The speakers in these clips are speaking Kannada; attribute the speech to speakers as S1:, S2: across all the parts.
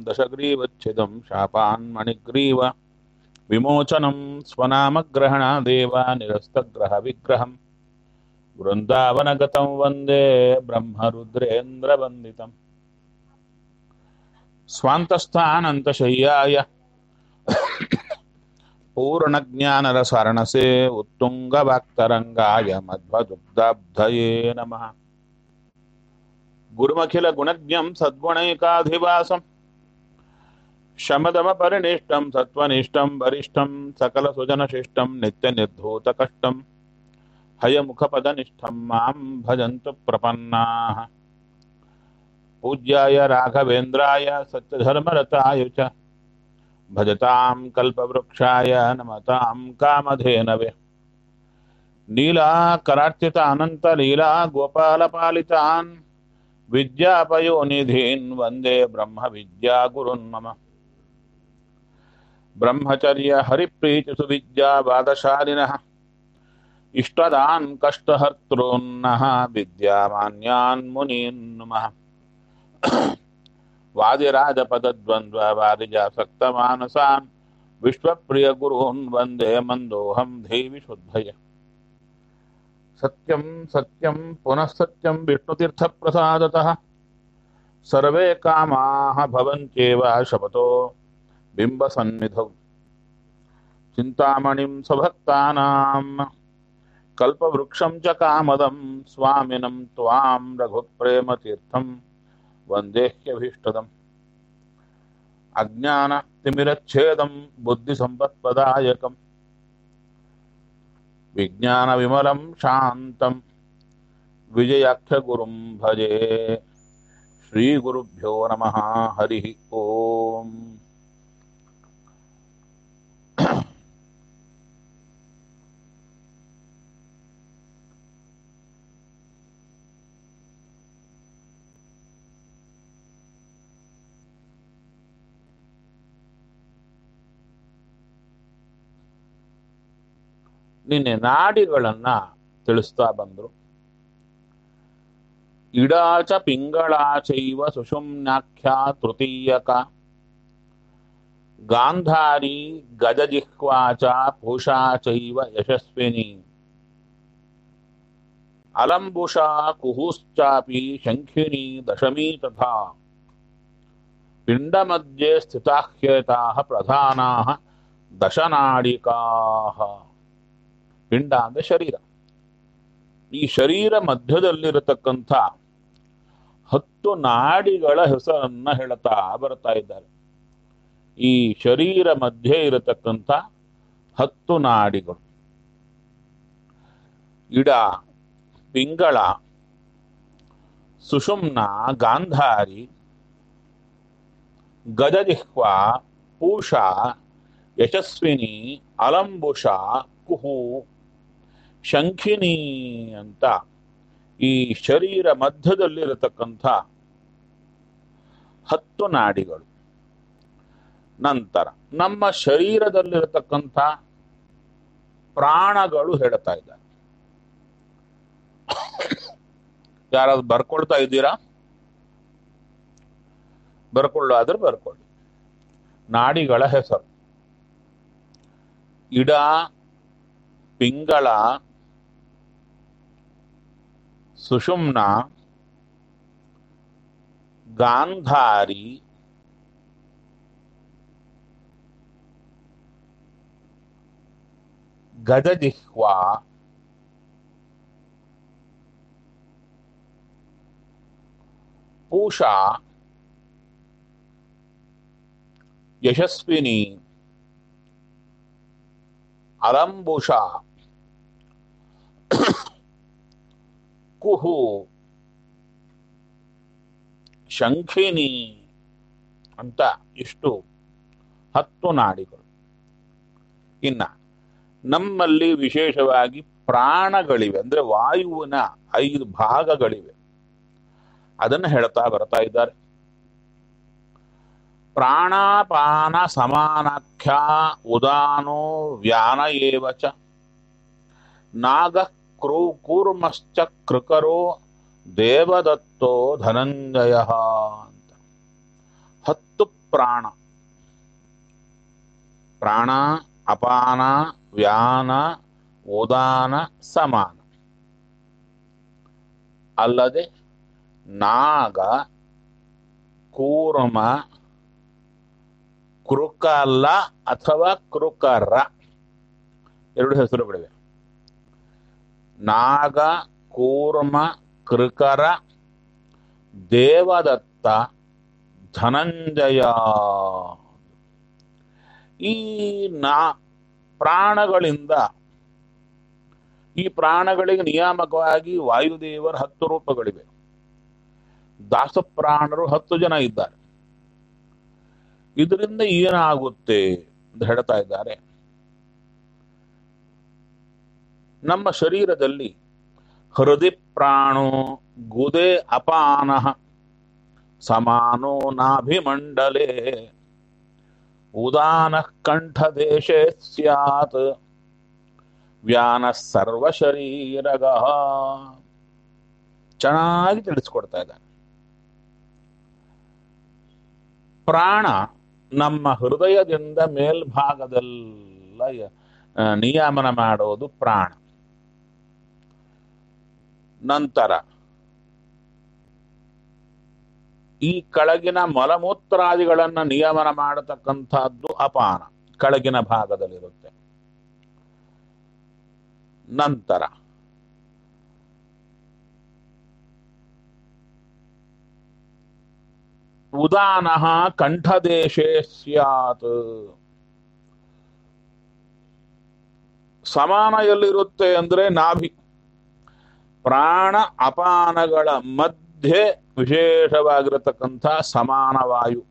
S1: दशग्रीवच्छिदं शापान्मणिग्रीव विमोचनं स्वनामग्रहणादेव निरस्तग्रहविग्रहम् वृन्दावनगतं वन्दे ब्रह्मरुद्रेन्द्रवन्दितम् स्वान्तस्थानन्तशय्याय पूर्णज्ञानरसरणसे उत्तुङ्गवाक्तरङ्गाय मध्वदुग्धाब्धये नमः गुरुमखिलगुणज्ञं सद्गुणैकाधिवासम् शमदमपरिनिष्टं सत्त्वनिष्ठं वरिष्ठं सकलसुजनशिष्टं नित्यनिर्धूतकष्टं हयमुखपदनिष्ठं मां भजन्तु प्रपन्नाः पूज्याय राघवेन्द्राय सत्यधर्मरताय च भजतां कल्पवृक्षाय नमतां कामधेनवे नीलाकरार्चितानन्तलीला गोपालपालितान् विद्यापयोनिधीन् वन्दे ब्रह्मविद्यागुरुन् मम ब्रह्मचर्यहरिप्रीतिसुविद्यावादशालिनः इष्टदान् कष्टहर्तॄन्नः विद्यामान्यान् मुनीन् नुमः वादिराजपदद्वन्द्ववादिजासक्तमानसान् विश्वप्रियगुरून् वन्दे मन्दोऽहं देवि शुद्धय सत्यं सत्यं पुनः सत्यं विष्णुतीर्थप्रसादतः सर्वे कामाः भवन्त्येव शपथो बिम्बसन्निधौ चिन्तामणिं स्वभक्तानां कल्पवृक्षं च कामदं स्वामिनं त्वां रघुप्रेमतीर्थं वन्देह्यभीष्टदम् अज्ञानतिमिरच्छेदं बुद्धिसम्पत्पदायकम् विज्ञानविमलं शान्तं विजयाख्यगुरुं भजे श्रीगुरुभ्यो नमः हरिः ओम् ನಿನ್ನೆ ನಾಡಿಗಳನ್ನ ತಿಳಿಸ್ತಾ ಬಂದ್ರು ಇಡಾಚ ಪಿಂಗಳಾಚೈವ ಸುಷುಮ್ನಾಖ್ಯ ತೃತೀಯಕ ಗಾಂಧಾರಿ ಗಜಜಿಹ್ವಾಚ ಪೂಷಾ ಚೈವ ಯಶಸ್ವಿನಿ ಅಲಂಬುಷಾ ಕುಹುಶ್ಚಾಪಿ ಶಂಖಿನಿ ದಶಮೀ ತಥಾ ಪಿಂಡಮಧ್ಯೆ ಸ್ಥಿತಾಹ್ಯೇತಾಃ ಪ್ರಧಾನಾಃ ದಶನಾಡಿಕಾಃ ಪಿಂಡ ಅಂದ್ರೆ ಶರೀರ ಈ ಶರೀರ ಮಧ್ಯದಲ್ಲಿರತಕ್ಕಂಥ ಹತ್ತು ನಾಡಿಗಳ ಹೆಸರನ್ನ ಹೇಳ್ತಾ ಬರ್ತಾ ಇದ್ದಾರೆ ಈ ಶರೀರ ಮಧ್ಯೆ ಇರತಕ್ಕಂಥ ಹತ್ತು ನಾಡಿಗಳು ಇಡ ಪಿಂಗಳ ಸುಷುಮ್ನ ಗಾಂಧಾರಿ ಗಜಜಿಹ್ವ ಪೂಷ ಯಶಸ್ವಿನಿ ಅಲಂಬುಷ ಕುಹು ಶಂಖಿನಿ ಅಂತ ಈ ಶರೀರ ಮಧ್ಯದಲ್ಲಿರತಕ್ಕಂಥ ಹತ್ತು ನಾಡಿಗಳು ನಂತರ ನಮ್ಮ ಶರೀರದಲ್ಲಿರತಕ್ಕಂಥ ಪ್ರಾಣಗಳು ಹೇಳ್ತಾ ಇದ್ದಾರೆ ಯಾರಾದ್ರು ಬರ್ಕೊಳ್ತಾ ಇದ್ದೀರಾ ಬರ್ಕೊಳ್ಳಾದ್ರೆ ಬರ್ಕೊಳ್ಳಿ ನಾಡಿಗಳ ಹೆಸರು ಇಡ ಪಿಂಗಳ ಸುಷುಮ್ನ ಗಾಂಧಾರಿ ಗಜಜಿಹ್ವ ಪೂಷಾ ಯಶಸ್ವಿನಿ ಅಲಂಬುಷ ಕುಹು ಶಂಖಿನಿ ಅಂತ ಇಷ್ಟು ಹತ್ತು ನಾಡಿಗಳು ಇನ್ನ ನಮ್ಮಲ್ಲಿ ವಿಶೇಷವಾಗಿ ಪ್ರಾಣಗಳಿವೆ ಅಂದ್ರೆ ವಾಯುವಿನ ಐದು ಭಾಗಗಳಿವೆ ಅದನ್ನು ಹೇಳ್ತಾ ಬರ್ತಾ ಇದ್ದಾರೆ ಪ್ರಾಣಾಪಾನ ಸಮಾನಾಖ್ಯ ಉದಾನೋ ವ್ಯಾನ ಏವ ಚ ನಾಗ ಕ್ರೂ ಕೂರ್ಮಶ್ಚ ಕೃಕರೋ ದೇವದತ್ತೋ ಧನಂಜಯ ಅಂತ ಹತ್ತು ಪ್ರಾಣ ಪ್ರಾಣ ಅಪಾನ ವ್ಯಾನ ಉದಾನ ಸಮಾನ ಅಲ್ಲದೆ ನಾಗ ಕೂರ್ಮ ಕೃಕಲ ಅಥವಾ ಕೃಕರ ಎರಡು ಹೆಸರುಗಳಿವೆ ನಾಗ ಕೂರ್ಮ ಕೃಕರ ದೇವದತ್ತ ಧನಂಜಯ ಈ ನಾ ಪ್ರಾಣಗಳಿಂದ ಈ ಪ್ರಾಣಗಳಿಗೆ ನಿಯಾಮಕವಾಗಿ ವಾಯುದೇವರ ಹತ್ತು ರೂಪಗಳಿವೆ ದಾಸಪ್ರಾಣರು ಹತ್ತು ಜನ ಇದ್ದಾರೆ ಇದರಿಂದ ಏನಾಗುತ್ತೆ ಅಂತ ಹೇಳ್ತಾ ಇದ್ದಾರೆ ನಮ್ಮ ಶರೀರದಲ್ಲಿ ಹೃದಯ ಪ್ರಾಣೋ ಗುದೆ ಅಪಾನ ಸಮಾನೋ ನಾಭಿಮಂಡಲೆ ಉದಾನ ಕಂಠದೇಶೆ ಸ್ಯಾತ್ ವ್ಯಾನ ಸರ್ವಶರೀರಗ ಚೆನ್ನಾಗಿ ತಿಳಿಸ್ಕೊಡ್ತಾ ಇದ್ದಾನೆ ಪ್ರಾಣ ನಮ್ಮ ಹೃದಯದಿಂದ ಮೇಲ್ಭಾಗದೆಲ್ಲ ಆ, ನಿಯಮನ ಮಾಡೋದು ಪ್ರಾಣ ನಂತರ ಈ ಕೆಳಗಿನ ಮಲಮೂತ್ರಾದಿಗಳನ್ನ ನಿಯಮನ ಮಾಡತಕ್ಕಂಥದ್ದು ಅಪಾನ ಕೆಳಗಿನ ಭಾಗದಲ್ಲಿರುತ್ತೆ ನಂತರ ಉದಾನ ಕಂಠದೇಶೇ ಸ್ಯಾತ್ ಸಮಾನ ಎಲ್ಲಿರುತ್ತೆ ಅಂದ್ರೆ ನಾಭಿ ಪ್ರಾಣ ಅಪಾನಗಳ ಮಧ್ಯೆ ವಿಶೇಷವಾಗಿರತಕ್ಕಂಥ ಸಮಾನ ವಾಯು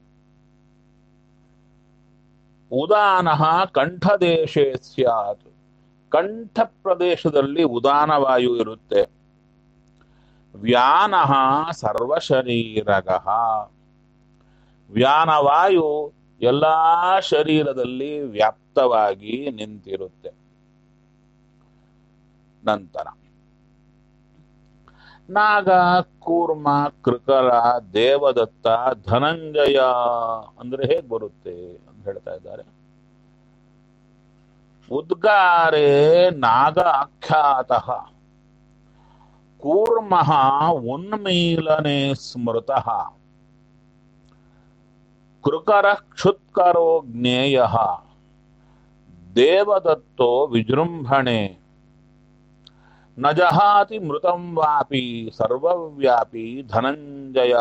S1: ಉದಾನ ಕಂಠದೇಶೇ ಸ್ಯಾತ್ ಕಂಠ ಪ್ರದೇಶದಲ್ಲಿ ಉದಾನ ವಾಯು ಇರುತ್ತೆ ವ್ಯಾನ ಸರ್ವಶರೀರಗ ವ್ಯಾನವಾಯು ಎಲ್ಲಾ ಶರೀರದಲ್ಲಿ ವ್ಯಾಪ್ತವಾಗಿ ನಿಂತಿರುತ್ತೆ ನಂತರ ನಾಗ ಕೂರ್ಮ ಕೃಕರ ದೇವದತ್ತ ಧನಂಜಯ ಅಂದ್ರೆ ಹೇಗ್ ಬರುತ್ತೆ ಅಂತ ಹೇಳ್ತಾ ಇದ್ದಾರೆ ಉದ್ಗಾರೆ ನಾಗ ಆಖ್ಯಾತ ಕೂರ್ಮ ಉನ್ಮೀಲನೆ ಸ್ಮೃತ ಕೃಕರ ಕ್ಷುತ್ಕರೋ ಜ್ಞೇಯ ದೇವದತ್ತೋ ವಿಜೃಂಭಣೆ ನ ಜಹಾತಿ ಮೃತಂ ವಾಪಿ ಸರ್ವವ್ಯಾಪಿ ಧನಂಜಯ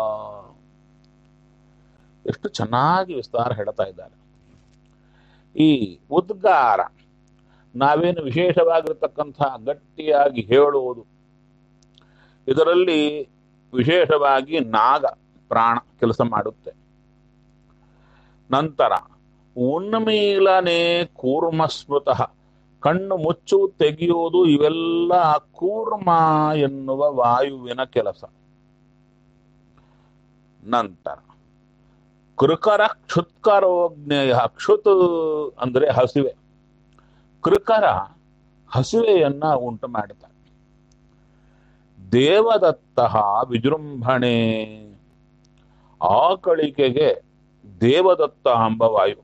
S1: ಎಷ್ಟು ಚೆನ್ನಾಗಿ ವಿಸ್ತಾರ ಹೇಳ್ತಾ ಇದ್ದಾರೆ ಈ ಉದ್ಗಾರ ನಾವೇನು ವಿಶೇಷವಾಗಿರ್ತಕ್ಕಂಥ ಗಟ್ಟಿಯಾಗಿ ಹೇಳುವುದು ಇದರಲ್ಲಿ ವಿಶೇಷವಾಗಿ ನಾಗ ಪ್ರಾಣ ಕೆಲಸ ಮಾಡುತ್ತೆ ನಂತರ ಉನ್ಮೀಲನೆ ಕೂರ್ಮ ಸ್ಮೃತಃ ಕಣ್ಣು ಮುಚ್ಚು ತೆಗೆಯುವುದು ಇವೆಲ್ಲ ಕೂರ್ಮ ಎನ್ನುವ ವಾಯುವಿನ ಕೆಲಸ ನಂತರ ಕೃಕರ ಕ್ಷುತ್ಕರೋಜ್ಞೇಯ ಕ್ಷುತ್ ಅಂದ್ರೆ ಹಸಿವೆ ಕೃಕರ ಹಸಿವೆಯನ್ನ ಉಂಟು ಮಾಡುತ್ತಾರೆ ದೇವದತ್ತ ವಿಜೃಂಭಣೆ ಆಕಳಿಕೆಗೆ ದೇವದತ್ತ ಎಂಬ ವಾಯು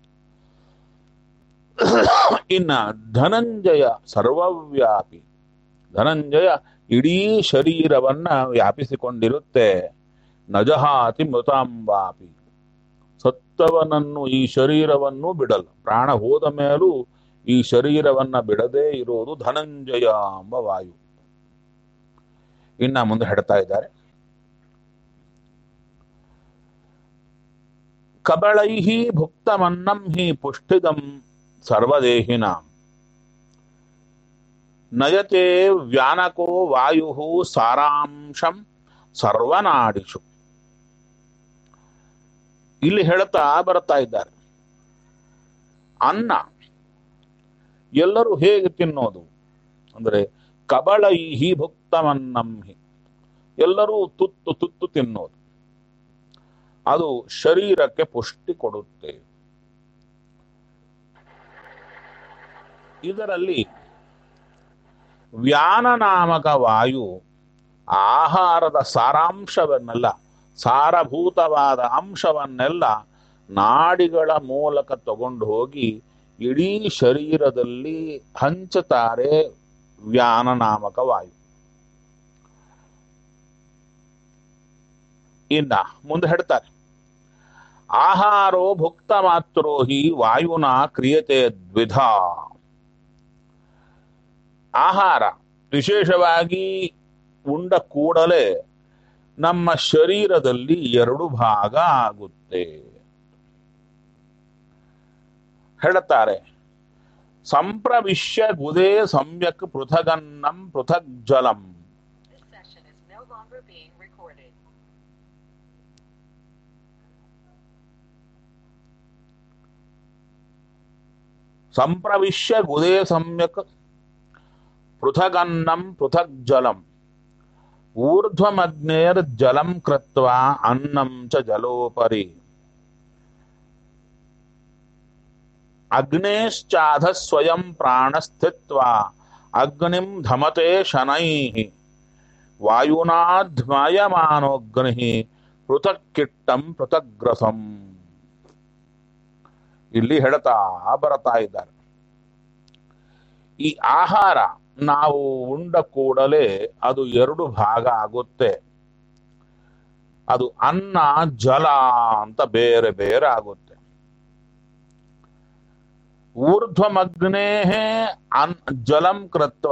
S1: ಇನ್ನ ಧನಂಜಯ ಸರ್ವವ್ಯಾಪಿ ಧನಂಜಯ ಇಡೀ ಶರೀರವನ್ನ ವ್ಯಾಪಿಸಿಕೊಂಡಿರುತ್ತೆ ನಜಹಾತಿ ಮೃತಾಂಬಾಪಿ ಸತ್ತವನನ್ನು ಈ ಶರೀರವನ್ನು ಬಿಡಲ್ಲ ಪ್ರಾಣ ಹೋದ ಮೇಲೂ ಈ ಶರೀರವನ್ನ ಬಿಡದೇ ಇರೋದು ಧನಂಜಯ ಎಂಬ ವಾಯು ಇನ್ನ ಮುಂದೆ ಹೇಳ್ತಾ ಇದ್ದಾರೆ ಕಬಳೈಹಿ ಭುಕ್ತಮನ್ನಂ ಹಿ ಪುಷ್ಟಿದಂ ಸರ್ವದೇಹಿನಾಂ ನಯತೆ ವ್ಯಾನಕೋ ವಾಯು ಸಾರಾಂಶಂ ಸರ್ವನಾಡಿಷು ಇಲ್ಲಿ ಹೇಳ್ತಾ ಬರ್ತಾ ಇದ್ದಾರೆ ಅನ್ನ ಎಲ್ಲರೂ ಹೇಗೆ ತಿನ್ನೋದು ಅಂದ್ರೆ ಕಬಳೈಹಿ ಭುಕ್ತಮನ್ನಂಹಿ ಎಲ್ಲರೂ ತುತ್ತು ತುತ್ತು ತಿನ್ನೋದು ಅದು ಶರೀರಕ್ಕೆ ಪುಷ್ಟಿ ಕೊಡುತ್ತೆ ಇದರಲ್ಲಿ ವ್ಯಾನ ನಾಮಕ ವಾಯು ಆಹಾರದ ಸಾರಾಂಶವನ್ನೆಲ್ಲ ಸಾರಭೂತವಾದ ಅಂಶವನ್ನೆಲ್ಲ ನಾಡಿಗಳ ಮೂಲಕ ತಗೊಂಡು ಹೋಗಿ ಇಡೀ ಶರೀರದಲ್ಲಿ ಹಂಚುತ್ತಾರೆ ವ್ಯಾನ ನಾಮಕ ವಾಯು ಇನ್ನ ಮುಂದೆ ಹೇಳ್ತಾರೆ ಆಹಾರೋ ಭುಕ್ತ ಮಾತ್ರೋ ಹಿ ವಾಯುನ ಕ್ರಿಯತೆ ದ್ವಿಧ ಆಹಾರ ವಿಶೇಷವಾಗಿ ಉಂಡ ಕೂಡಲೇ ನಮ್ಮ ಶರೀರದಲ್ಲಿ ಎರಡು ಭಾಗ ಆಗುತ್ತೆ ಹೇಳುತ್ತಾರೆ ಸಂಪ್ರವಿಶ್ಯ ಗುದೇ ಸಮ್ಯಕ್ ಪೃಥಗನ್ನಂ ಪೃಥಗ್ ಜಲಂ
S2: This session is no longer being recorded.
S1: ಸಂಪ್ರವಿಶ್ಯ ಗುದೇ ಸಮ್ಯಕ್ ಪೃಥಗನ್ನಂ ಪೃಥಗ್ ಜಲಂ ಊರ್ಧ್ವಮಗ್ನೇರ್ ಜಲಂ ಕೃತ್ವಾ ಅನ್ನಂ ಚ ಜಲೋಪರಿ ಅಗ್ನೇಶ್ಚಾಧ ಸ್ವಯಂ ಪ್ರಾಣಸ್ಥಿತ್ವಾ ಅಗ್ನಿಂ ಧಮತೆ ಶನೈಃ ವಾಯುನಾಧ್ಮಯಮಾನೋಗ್ನಿಃ ಪೃಥಕ್ಕಿಟ್ಟಂ ಪೃಥಗ್ರಸಂ ಇಲ್ಲಿ ಹೇಳ್ತಾ ಬರತಾ ಇದ್ದಾರೆ ಈ ಆಹಾರ ನಾವು ಉಂಡ ಕೂಡಲೇ ಅದು ಎರಡು ಭಾಗ ಆಗುತ್ತೆ ಅದು ಅನ್ನ ಜಲ ಅಂತ ಬೇರೆ ಬೇರೆ ಆಗುತ್ತೆ ಊರ್ಧ್ವಮಗ್ನೇ ಅನ್ ಜಲಂ ಕೃತ್ವ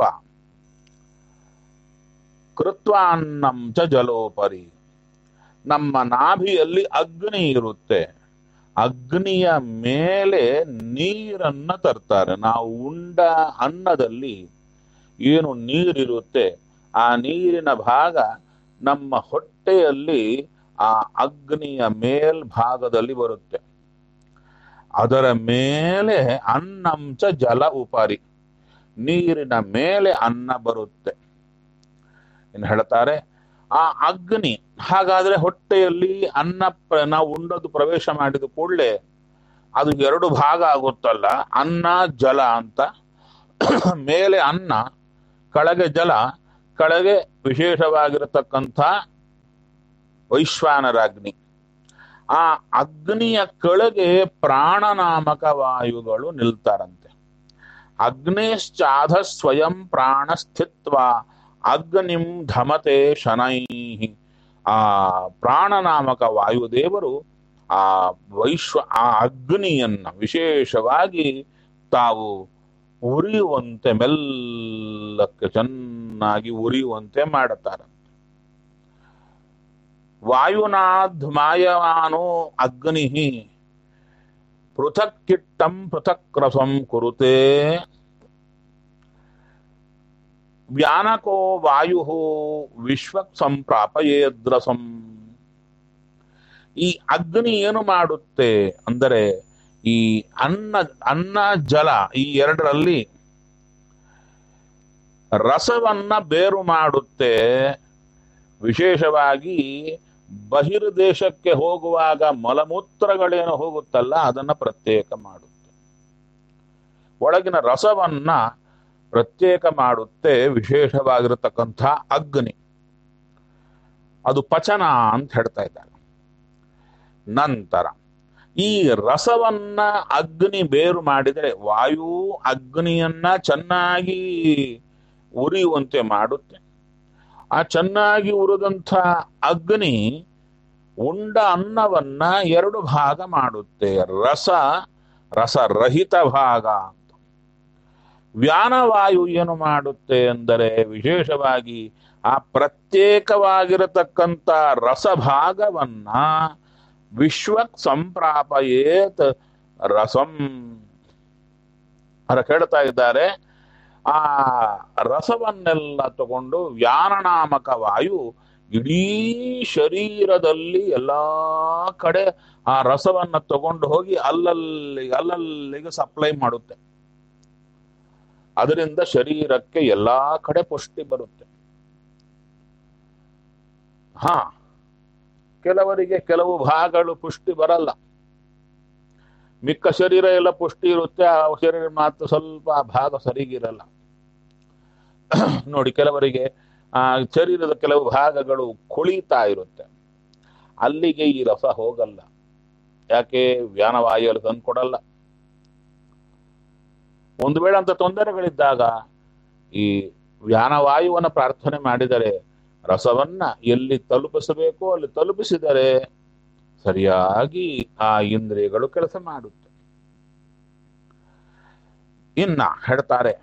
S1: ಕೃತ್ವ ಅನ್ನಂ ಚ ಜಲೋಪರಿ ನಮ್ಮ ನಾಭಿಯಲ್ಲಿ ಅಗ್ನಿ ಇರುತ್ತೆ ಅಗ್ನಿಯ ಮೇಲೆ ನೀರನ್ನ ತರ್ತಾರೆ ನಾವು ಉಂಡ ಅನ್ನದಲ್ಲಿ ಏನು ನೀರಿರುತ್ತೆ ಆ ನೀರಿನ ಭಾಗ ನಮ್ಮ ಹೊಟ್ಟೆಯಲ್ಲಿ ಆ ಅಗ್ನಿಯ ಮೇಲ್ಭಾಗದಲ್ಲಿ ಬರುತ್ತೆ ಅದರ ಮೇಲೆ ಅನ್ನಂಚ ಜಲ ಉಪರಿ ನೀರಿನ ಮೇಲೆ ಅನ್ನ ಬರುತ್ತೆ ಇನ್ನು ಹೇಳ್ತಾರೆ ಆ ಅಗ್ನಿ ಹಾಗಾದ್ರೆ ಹೊಟ್ಟೆಯಲ್ಲಿ ಅನ್ನ ಪ್ರ- ನಾವು ಉಂಡದ್ದು ಪ್ರವೇಶ ಮಾಡಿದ ಕೂಡಲೇ ಅದು ಎರಡು ಭಾಗ ಆಗುತ್ತಲ್ಲ ಅನ್ನ ಜಲ ಅಂತ ಮೇಲೆ ಅನ್ನ ಕೆಳಗೆ ಜಲ ಕೆಳಗೆ ವಿಶೇಷವಾಗಿರತಕ್ಕಂಥ ವೈಶ್ವಾನರಾಗ್ನಿ ಆ ಅಗ್ನಿಯ ಕೆಳಗೆ ಪ್ರಾಣನಾಮಕ ವಾಯುಗಳು ನಿಲ್ತಾರಂತೆ ಅಗ್ನೇಶ್ಚಾಧ ಸ್ವಯಂ ಪ್ರಾಣ ಸ್ಥಿತ್ವ ಅಗ್ನಿಂ ಧಮತೆ ಶನೈ ಆ ಪ್ರಾಣನಾಮಕ ವಾಯುದೇವರು ಆ ವೈಶ್ವ ಆ ಅಗ್ನಿಯನ್ನ ವಿಶೇಷವಾಗಿ ತಾವು ಉರಿಯುವಂತೆ ಮೆಲ್ಲಕ್ಕೆ ಚೆನ್ನಾಗಿ ಉರಿಯುವಂತೆ ಮಾಡುತ್ತಾರೆ ವಾಯುನಾಧ್ಮಾಯಮಾನೋ ಅಗ್ನಿ ಪೃಥಕ್ ಕಿಟ್ಟಂ ಪೃಥಕ್ ರಸಂ ಕುರುತೆ ವ್ಯಾನಕೋ ವಾಯು ವಿಶ್ವಕ್ ಸಂಪ್ರಾಪಯೇದ್ರಸಂ ಈ ಅಗ್ನಿ ಏನು ಮಾಡುತ್ತೆ ಅಂದರೆ ಈ ಅನ್ನ ಅನ್ನ ಜಲ ಈ ಎರಡರಲ್ಲಿ ರಸವನ್ನ ಬೇರು ಮಾಡುತ್ತೆ ವಿಶೇಷವಾಗಿ ಬಹಿರ್ದೇಶಕ್ಕೆ ಹೋಗುವಾಗ ಮಲಮೂತ್ರಗಳೇನು ಹೋಗುತ್ತಲ್ಲ ಅದನ್ನ ಪ್ರತ್ಯೇಕ ಮಾಡುತ್ತೆ ಒಳಗಿನ ರಸವನ್ನ ಪ್ರತ್ಯೇಕ ಮಾಡುತ್ತೆ ವಿಶೇಷವಾಗಿರತಕ್ಕಂಥ ಅಗ್ನಿ ಅದು ಪಚನ ಅಂತ ಹೇಳ್ತಾ ಇದ್ದಾರೆ ನಂತರ ಈ ರಸವನ್ನ ಅಗ್ನಿ ಬೇರು ಮಾಡಿದರೆ ವಾಯು ಅಗ್ನಿಯನ್ನ ಚೆನ್ನಾಗಿ ಉರಿಯುವಂತೆ ಮಾಡುತ್ತೆ ಆ ಚೆನ್ನಾಗಿ ಉರಿದಂಥ ಅಗ್ನಿ ಉಂಡ ಅನ್ನವನ್ನ ಎರಡು ಭಾಗ ಮಾಡುತ್ತೆ ರಸ ರಸರಹಿತ ಭಾಗ ಅಂತ ವ್ಯಾನವಾಯು ಏನು ಮಾಡುತ್ತೆ ಎಂದರೆ ವಿಶೇಷವಾಗಿ ಆ ಪ್ರತ್ಯೇಕವಾಗಿರತಕ್ಕಂಥ ರಸಭಾಗವನ್ನ ವಿಶ್ವಕ್ ಸಂಪ್ರಾಪಯೇತ್ ರಸಂ ಅರ ಕೇಳ್ತಾ ಇದ್ದಾರೆ ಆ ರಸವನ್ನೆಲ್ಲ ತಗೊಂಡು ವ್ಯಾನನಾಮಕ ವಾಯು ಇಡೀ ಶರೀರದಲ್ಲಿ ಎಲ್ಲಾ ಕಡೆ ಆ ರಸವನ್ನ ತಗೊಂಡು ಹೋಗಿ ಅಲ್ಲಲ್ಲಿಗೆ ಅಲ್ಲಲ್ಲಿಗೆ ಸಪ್ಲೈ ಮಾಡುತ್ತೆ ಅದರಿಂದ ಶರೀರಕ್ಕೆ ಎಲ್ಲಾ ಕಡೆ ಪುಷ್ಟಿ ಬರುತ್ತೆ ಹಾ ಕೆಲವರಿಗೆ ಕೆಲವು ಭಾಗಗಳು ಪುಷ್ಟಿ ಬರಲ್ಲ ಮಿಕ್ಕ ಶರೀರ ಎಲ್ಲ ಪುಷ್ಟಿ ಇರುತ್ತೆ ಆ ಶರೀರ ಮಾತ್ರ ಸ್ವಲ್ಪ ಆ ಭಾಗ ಸರಿಗಿರಲ್ಲ ನೋಡಿ ಕೆಲವರಿಗೆ ಆ ಶರೀರದ ಕೆಲವು ಭಾಗಗಳು ಕೊಳಿತಾ ಇರುತ್ತೆ ಅಲ್ಲಿಗೆ ಈ ರಸ ಹೋಗಲ್ಲ ಯಾಕೆ ವ್ಯಾನವಾಯುಯಲ್ಲಿ ತಂದ್ಕೊಡಲ್ಲ ಒಂದು ವೇಳೆ ಅಂತ ತೊಂದರೆಗಳಿದ್ದಾಗ ಈ ವ್ಯಾನವಾಯುವನ್ನ ಪ್ರಾರ್ಥನೆ ಮಾಡಿದರೆ ರಸವನ್ನ ಎಲ್ಲಿ ತಲುಪಿಸಬೇಕೋ ಅಲ್ಲಿ ತಲುಪಿಸಿದರೆ ಸರಿಯಾಗಿ ಆ ಇಂದ್ರಿಯಗಳು ಕೆಲಸ ಮಾಡುತ್ತೆ ಇನ್ನ ಹೇಳ್ತಾರೆ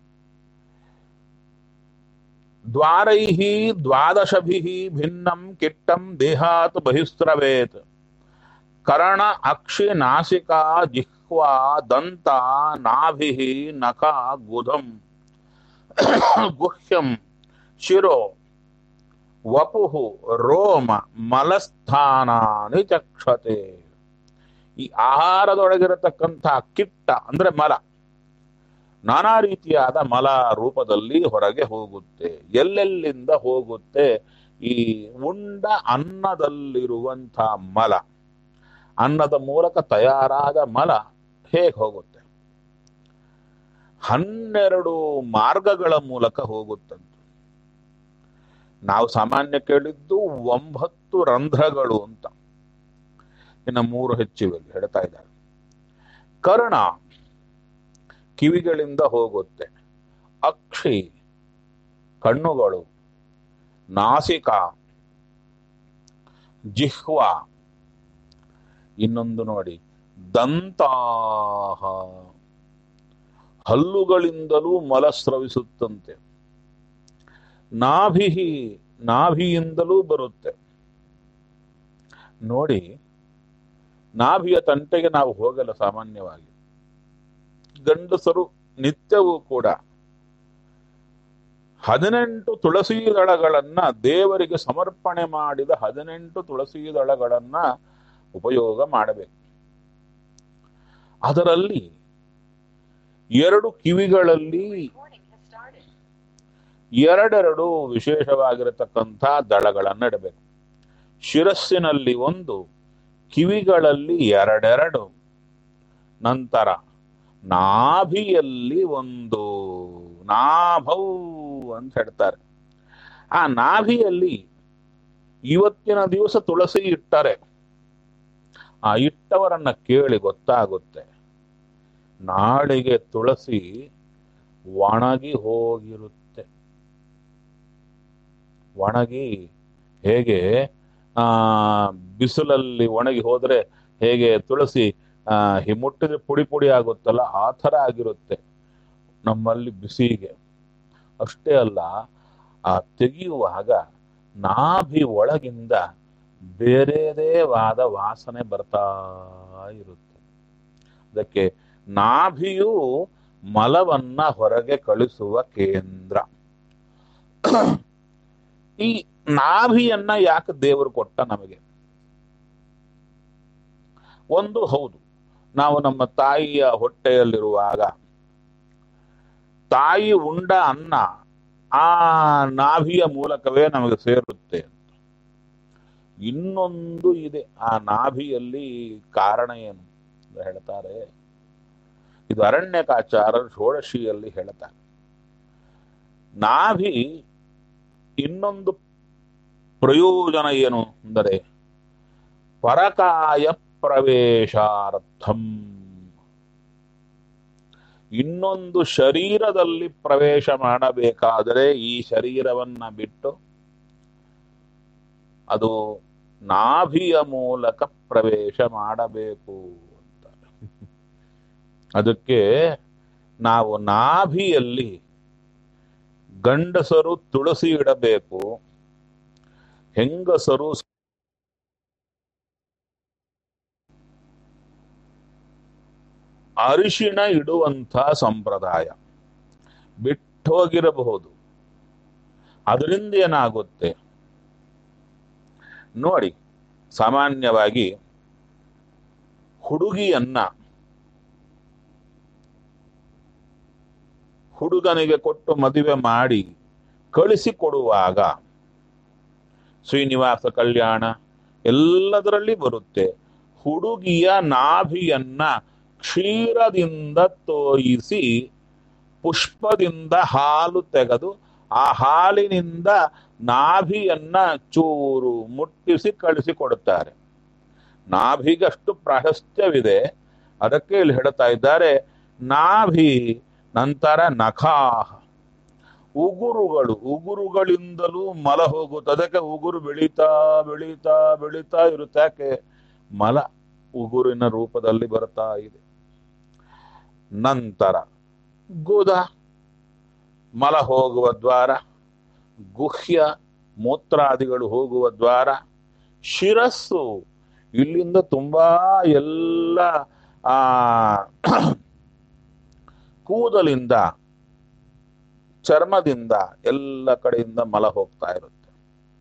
S1: ದ್ವಾರೈ ದ್ವಾದಶಭಿ ಭಿನ್ನಂ ಕಿಟ್ಟಂ ದೇಹಾತ್ ಬಹಿಸ್ರವೇತ್ ಕರ್ಣ ಅಕ್ಷಿ ನಾಸಿಕಾ ಜಿಹ್ವಾ ದಂತ ನಾಭಿ ನಖ ಗುಧಂ ಗುಹ್ಯಂ ಶಿರೋ ವಪುಹು ರೋಮ ಮಲಸ್ಥಾನಾನಿ ಚಕ್ಷತೆ ಈ ಆಹಾರದೊಳಗಿರತಕ್ಕಂಥ ಕಿಟ್ಟ ಅಂದ್ರೆ ಮಲ ನಾನಾ ರೀತಿಯಾದ ಮಲ ರೂಪದಲ್ಲಿ ಹೊರಗೆ ಹೋಗುತ್ತೆ ಎಲ್ಲೆಲ್ಲಿಂದ ಹೋಗುತ್ತೆ ಈ ಉಂಡ ಅನ್ನದಲ್ಲಿರುವಂಥ ಮಲ ಅನ್ನದ ಮೂಲಕ ತಯಾರಾದ ಮಲ ಹೇಗೆ ಹೋಗುತ್ತೆ ಹನ್ನೆರಡು ಮಾರ್ಗಗಳ ಮೂಲಕ ಹೋಗುತ್ತಂತೆ ನಾವು ಸಾಮಾನ್ಯ ಕೇಳಿದ್ದು ಒಂಬತ್ತು ರಂಧ್ರಗಳು ಅಂತ ಇನ್ನು ಮೂರು ಹೆಚ್ಚಿವೆ ಹೇಳ್ತಾ ಇದ್ದಾರೆ ಕರ್ಣ ಕಿವಿಗಳಿಂದ ಹೋಗುತ್ತೆ ಅಕ್ಷಿ ಕಣ್ಣುಗಳು ನಾಸಿಕ ಜಿಹ್ವ ಇನ್ನೊಂದು ನೋಡಿ ದಂತಾಹ ಹಲ್ಲುಗಳಿಂದಲೂ ಮಲ ಸ್ರವಿಸುತ್ತಂತೆ ನಾಭಿ ನಾಭಿಯಿಂದಲೂ ಬರುತ್ತೆ ನೋಡಿ ನಾಭಿಯ ತಂಟೆಗೆ ನಾವು ಹೋಗಲ್ಲ ಸಾಮಾನ್ಯವಾಗಿ ಗಂಡಸರು ನಿತ್ಯವೂ ಕೂಡ ಹದಿನೆಂಟು ತುಳಸಿ ದಳಗಳನ್ನ ದೇವರಿಗೆ ಸಮರ್ಪಣೆ ಮಾಡಿದ ಹದಿನೆಂಟು ತುಳಸಿ ದಳಗಳನ್ನ ಉಪಯೋಗ ಮಾಡಬೇಕು ಅದರಲ್ಲಿ ಎರಡು ಕಿವಿಗಳಲ್ಲಿ
S2: Recording has started.
S1: ಎರಡೆರಡು ವಿಶೇಷವಾಗಿರತಕ್ಕಂಥ ದಳಗಳನ್ನು ಇಡಬೇಕು ಶಿರಸ್ಸಿನಲ್ಲಿ ಒಂದು ಕಿವಿಗಳಲ್ಲಿ ಎರಡೆರಡು ನಂತರ ನಾಭಿಯಲ್ಲಿ ಒಂದು ನಾಭೌ ಅಂತ ಹೇಳ್ತಾರೆ ಆ ನಾಭಿಯಲ್ಲಿ ಇವತ್ತಿನ ದಿವಸ ತುಳಸಿ ಇಟ್ಟರೆ ಆ ಇಟ್ಟವರನ್ನ ಕೇಳಿ ಗೊತ್ತಾಗುತ್ತೆ ನಾಳೆಗೆ ತುಳಸಿ ಒಣಗಿ ಹೋಗಿರುತ್ತೆ ಒಣಗಿ ಹೇಗೆ ಆ ಬಿಸಿಲಲ್ಲಿ ಒಣಗಿ ಹೋದ್ರೆ ಹೇಗೆ ತುಳಸಿ ಆ ಹಿ ಮುಟ್ಟಿದ್ರೆ ಪುಡಿ ಪುಡಿ ಆಗುತ್ತಲ್ಲ ಆ ಥರ ಆಗಿರುತ್ತೆ ನಮ್ಮಲ್ಲಿ ಬಿಸಿಗೆ ಅಷ್ಟೇ ಅಲ್ಲ ಆ ತೆಗೆಯುವಾಗ ನಾಭಿ ಒಳಗಿಂದ ಬೇರೆದೇ ವಾದ ವಾಸನೆ ಬರ್ತಾ ಇರುತ್ತೆ ಅದಕ್ಕೆ ನಾಭಿಯು ಮಲವನ್ನ ಹೊರಗೆ ಕಳಿಸುವ ಕೇಂದ್ರ ಈ ನಾಭಿಯನ್ನ ಯಾಕೆ ದೇವರು ಕೊಟ್ಟ ನಮಗೆ ಒಂದು ಹೌದು ನಾವು ನಮ್ಮ ತಾಯಿಯ ಹೊಟ್ಟೆಯಲ್ಲಿರುವಾಗ ತಾಯಿ ಉಂಡ ಅನ್ನ ಆ ನಾಭಿಯ ಮೂಲಕವೇ ನಮಗೆ ಸೇರುತ್ತೆ ಇನ್ನೊಂದು ಇದೆ ಆ ನಾಭಿಯಲ್ಲಿ ಕಾರಣ ಏನು ಅಂತ ಹೇಳ್ತಾರೆ ಇದು ಅರಣ್ಯಕಾಚಾರ ಷೋಡಶಿಯಲ್ಲಿ ಹೇಳ್ತಾರೆ ನಾಭಿ ಇನ್ನೊಂದು ಪ್ರಯೋಜನ ಏನು ಅಂದರೆ ಪರಕಾಯ ಪ್ರವೇಶಾರ್ಥಂ ಇನ್ನೊಂದು ಶರೀರದಲ್ಲಿ ಪ್ರವೇಶ ಮಾಡಬೇಕಾದರೆ ಈ ಶರೀರವನ್ನ ಬಿಟ್ಟು ಅದು ನಾಭಿಯ ಮೂಲಕ ಪ್ರವೇಶ ಮಾಡಬೇಕು ಅಂತ ಅದಕ್ಕೆ ನಾವು ನಾಭಿಯಲ್ಲಿ ಗಂಡಸರು ತುಳಸಿ ಇಡಬೇಕು ಹೆಂಗಸರು ಅರಿಶಿಣ ಇಡುವಂಥ ಸಂಪ್ರದಾಯ ಬಿಟ್ಟೋಗಿರಬಹುದು ಅದರಿಂದ ಏನಾಗುತ್ತೆ ನೋಡಿ ಸಾಮಾನ್ಯವಾಗಿ ಹುಡುಗಿಯನ್ನ ಹುಡುಗನಿಗೆ ಕೊಟ್ಟು ಮದುವೆ ಮಾಡಿ ಕಳಿಸಿಕೊಡುವಾಗ ಶ್ರೀನಿವಾಸ ಕಲ್ಯಾಣ ಎಲ್ಲದರಲ್ಲಿ ಬರುತ್ತೆ ಹುಡುಗಿಯ ನಾಭಿಯನ್ನ ಕ್ಷೀರದಿಂದ ತೋಯಿಸಿ ಪುಷ್ಪದಿಂದ ಹಾಲು ತೆಗೆದು ಆ ಹಾಲಿನಿಂದ ನಾಭಿಯನ್ನ ಚೂರು ಮುಟ್ಟಿಸಿ ಕಳಿಸಿಕೊಡುತ್ತಾರೆ ನಾಭಿಗಷ್ಟು ಪ್ರಾಶಸ್ತ್ಯವಿದೆ ಅದಕ್ಕೆ ಇಲ್ಲಿ ಹೇಳ್ತಾ ಇದ್ದಾರೆ ನಾಭಿ ನಂತರ ನಖಾಹ ಉಗುರುಗಳು ಉಗುರುಗಳಿಂದಲೂ ಮಲ ಹೋಗುತ್ತೆ ಅದಕ್ಕೆ ಉಗುರು ಬೆಳೀತಾ ಬೆಳೀತಾ ಬೆಳೀತಾ ಇರುತ್ತೆ ಯಾಕೆ ಮಲ ಉಗುರಿನ ರೂಪದಲ್ಲಿ ಬರ್ತಾ ಇದೆ ನಂತರ ಗುದ ಮಲ ಹೋಗುವ ದ್ವಾರ ಗುಹ್ಯ ಮೂತ್ರಾದಿಗಳು ಹೋಗುವ ದ್ವಾರ ಶಿರಸ್ಸು ಇಲ್ಲಿಂದ ತುಂಬಾ ಎಲ್ಲ ಆ ಕೂದಲಿಂದ ಚರ್ಮದಿಂದ ಎಲ್ಲ ಕಡೆಯಿಂದ ಮಲ ಹೋಗ್ತಾ ಇರುತ್ತೆ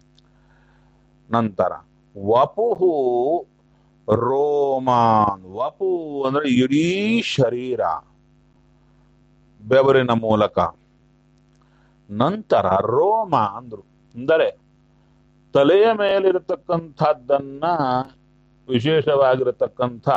S1: ನಂತರ ವಪುಹು ರೋಮಾನ್ ವಪು ಅಂದ್ರೆ ಇಡೀ ಶರೀರ ಬೆವರಿನ ಮೂಲಕ ನಂತರ ರೋಮ ಅಂದ್ರು ಅಂದರೆ ತಲೆಯ ಮೇಲಿರತಕ್ಕಂಥದ್ದನ್ನ ವಿಶೇಷವಾಗಿರತಕ್ಕಂಥ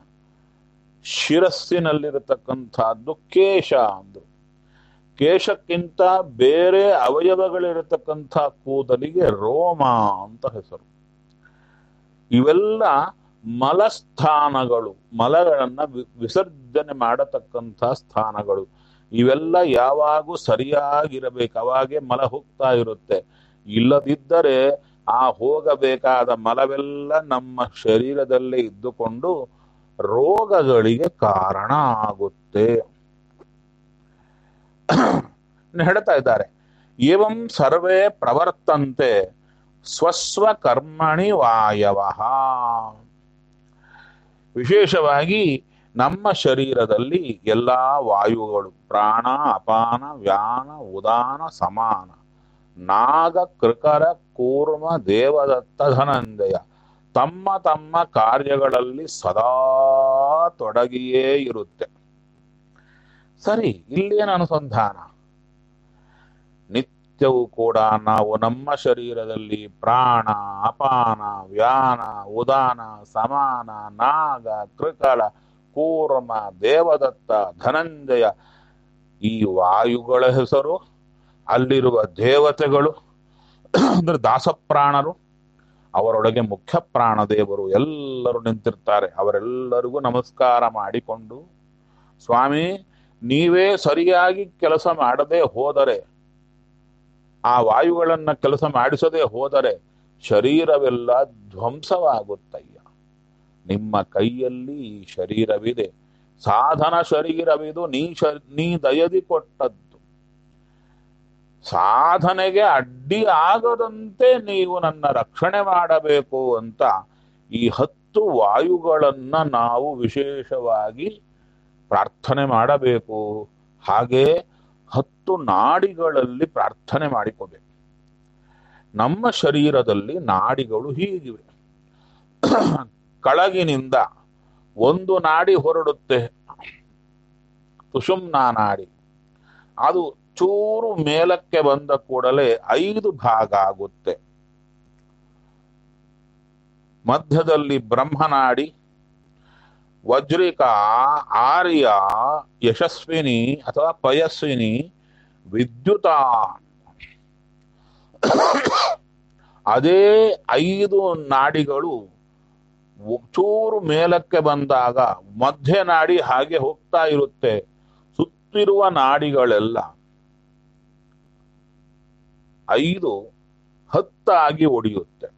S1: ಶಿರಸ್ಸಿನಲ್ಲಿರತಕ್ಕಂಥದ್ದು ಕೇಶ ಅಂದ್ರು ಕೇಶಕ್ಕಿಂತ ಬೇರೆ ಅವಯವಗಳಿರತಕ್ಕಂಥ ಕೂದಲಿಗೆ ರೋಮ ಅಂತ ಹೆಸರು ಇವೆಲ್ಲ ಮಲಸ್ಥಾನಗಳು ಮಲಗಳನ್ನ ವಿ- ವಿಸರ್ಜನೆ ಮಾಡತಕ್ಕಂಥ ಸ್ಥಾನಗಳು ಇವೆಲ್ಲ ಯಾವಾಗೂ ಸರಿಯಾಗಿರಬೇಕು ಅವಾಗೆ ಮಲ ಹೋಗ್ತಾ ಇರುತ್ತೆ ಇಲ್ಲದಿದ್ದರೆ ಆ ಹೋಗಬೇಕಾದ ಮಲವೆಲ್ಲ ನಮ್ಮ ಶರೀರದಲ್ಲೇ ಇದ್ದುಕೊಂಡು ರೋಗಗಳಿಗೆ ಕಾರಣ ಆಗುತ್ತೆ ಇನ್ನು ಹೇಳ್ತಾ ಇದ್ದಾರೆ ಏವಂ ಸರ್ವೇ ಪ್ರವರ್ತಂತೆ ಸ್ವಸ್ವ ಕರ್ಮಣಿ ವಾಯವ ವಿಶೇಷವಾಗಿ ನಮ್ಮ ಶರೀರದಲ್ಲಿ ಎಲ್ಲಾ ವಾಯುಗಳು ಪ್ರಾಣ ಅಪಾನ ವ್ಯಾನ ಉದಾನ ಸಮಾನ ನಾಗ ಕೃಕರ ಕೂರ್ಮ ದೇವದತ್ತ ಧನಂಜಯ ತಮ್ಮ ತಮ್ಮ ಕಾರ್ಯಗಳಲ್ಲಿ ಸದಾ ತೊಡಗಿಯೇ ಇರುತ್ತೆ ಸರಿ ಇಲ್ಲೇನು ಅನುಸಂಧಾನ ನಿತ್ಯವೂ ಕೂಡ ನಾವು ನಮ್ಮ ಶರೀರದಲ್ಲಿ ಪ್ರಾಣ ಅಪಾನ ವ್ಯಾನ ಉದಾನ ಸಮಾನ ನಾಗ ಕೃಕಳ ಕೂರ್ಮ ದೇವದತ್ತ ಧನಂಜಯ ಈ ವಾಯುಗಳ ಹೆಸರು ಅಲ್ಲಿರುವ ದೇವತೆಗಳು ಅಂದ್ರೆ ದಾಸಪ್ರಾಣರು ಅವರೊಳಗೆ ಮುಖ್ಯ ಪ್ರಾಣದೇವರು ಎಲ್ಲರೂ ನಿಂತಿರ್ತಾರೆ ಅವರೆಲ್ಲರಿಗೂ ನಮಸ್ಕಾರ ಮಾಡಿಕೊಂಡು ಸ್ವಾಮಿ ನೀವೇ ಸರಿಯಾಗಿ ಕೆಲಸ ಮಾಡದೆ ಹೋದರೆ ಆ ವಾಯುಗಳನ್ನ ಕೆಲಸ ಮಾಡಿಸದೆ ಹೋದರೆ ಶರೀರವೆಲ್ಲ ಧ್ವಂಸವಾಗುತ್ತಯ್ಯ ನಿಮ್ಮ ಕೈಯಲ್ಲಿ ಈ ಶರೀರವಿದೆ ಸಾಧನ ಶರೀರವಿದು ನೀ ಶ ನೀ ದಯದಿ ಕೊಟ್ಟದ್ದು ಸಾಧನೆಗೆ ಅಡ್ಡಿ ಆಗದಂತೆ ನೀವು ನನ್ನ ರಕ್ಷಣೆ ಮಾಡಬೇಕು ಅಂತ ಈ ಹತ್ತು ವಾಯುಗಳನ್ನ ನಾವು ವಿಶೇಷವಾಗಿ ಪ್ರಾರ್ಥನೆ ಮಾಡಬೇಕು ಹಾಗೆ ಹತ್ತು ನಾಡಿಗಳಲ್ಲಿ ಪ್ರಾರ್ಥನೆ ಮಾಡಿಕೋಬೇಕು ನಮ್ಮ ಶರೀರದಲ್ಲಿ ನಾಡಿಗಳು ಹೀಗಿವೆ ಕೆಳಗಿನಿಂದ ಒಂದು ನಾಡಿ ಹೊರಡುತ್ತೆ ಸುಷುಮ್ನಾ ನಾಡಿ ಅದು ಚೂರು ಮೇಲಕ್ಕೆ ಬಂದ ಕೂಡಲೇ ಐದು ಭಾಗ ಆಗುತ್ತೆ ಮಧ್ಯದಲ್ಲಿ ಬ್ರಹ್ಮನಾಡಿ ವಜ್ರಿಕಾ ಆರ್ಯ ಯಶಸ್ವಿನಿ ಅಥವಾ ಪಯಸ್ವಿನಿ ವಿದ್ಯುತ ಅದೇ ಐದು ನಾಡಿಗಳು ಚೂರು ಮೇಲಕ್ಕೆ ಬಂದಾಗ ಮಧ್ಯ ನಾಡಿ ಹಾಗೆ ಹೋಗ್ತಾ ಇರುತ್ತೆ ಸುತ್ತಿರುವ ನಾಡಿಗಳೆಲ್ಲ ಐದು ಹತ್ತಾಗಿ ಒಡೆಯುತ್ತೆ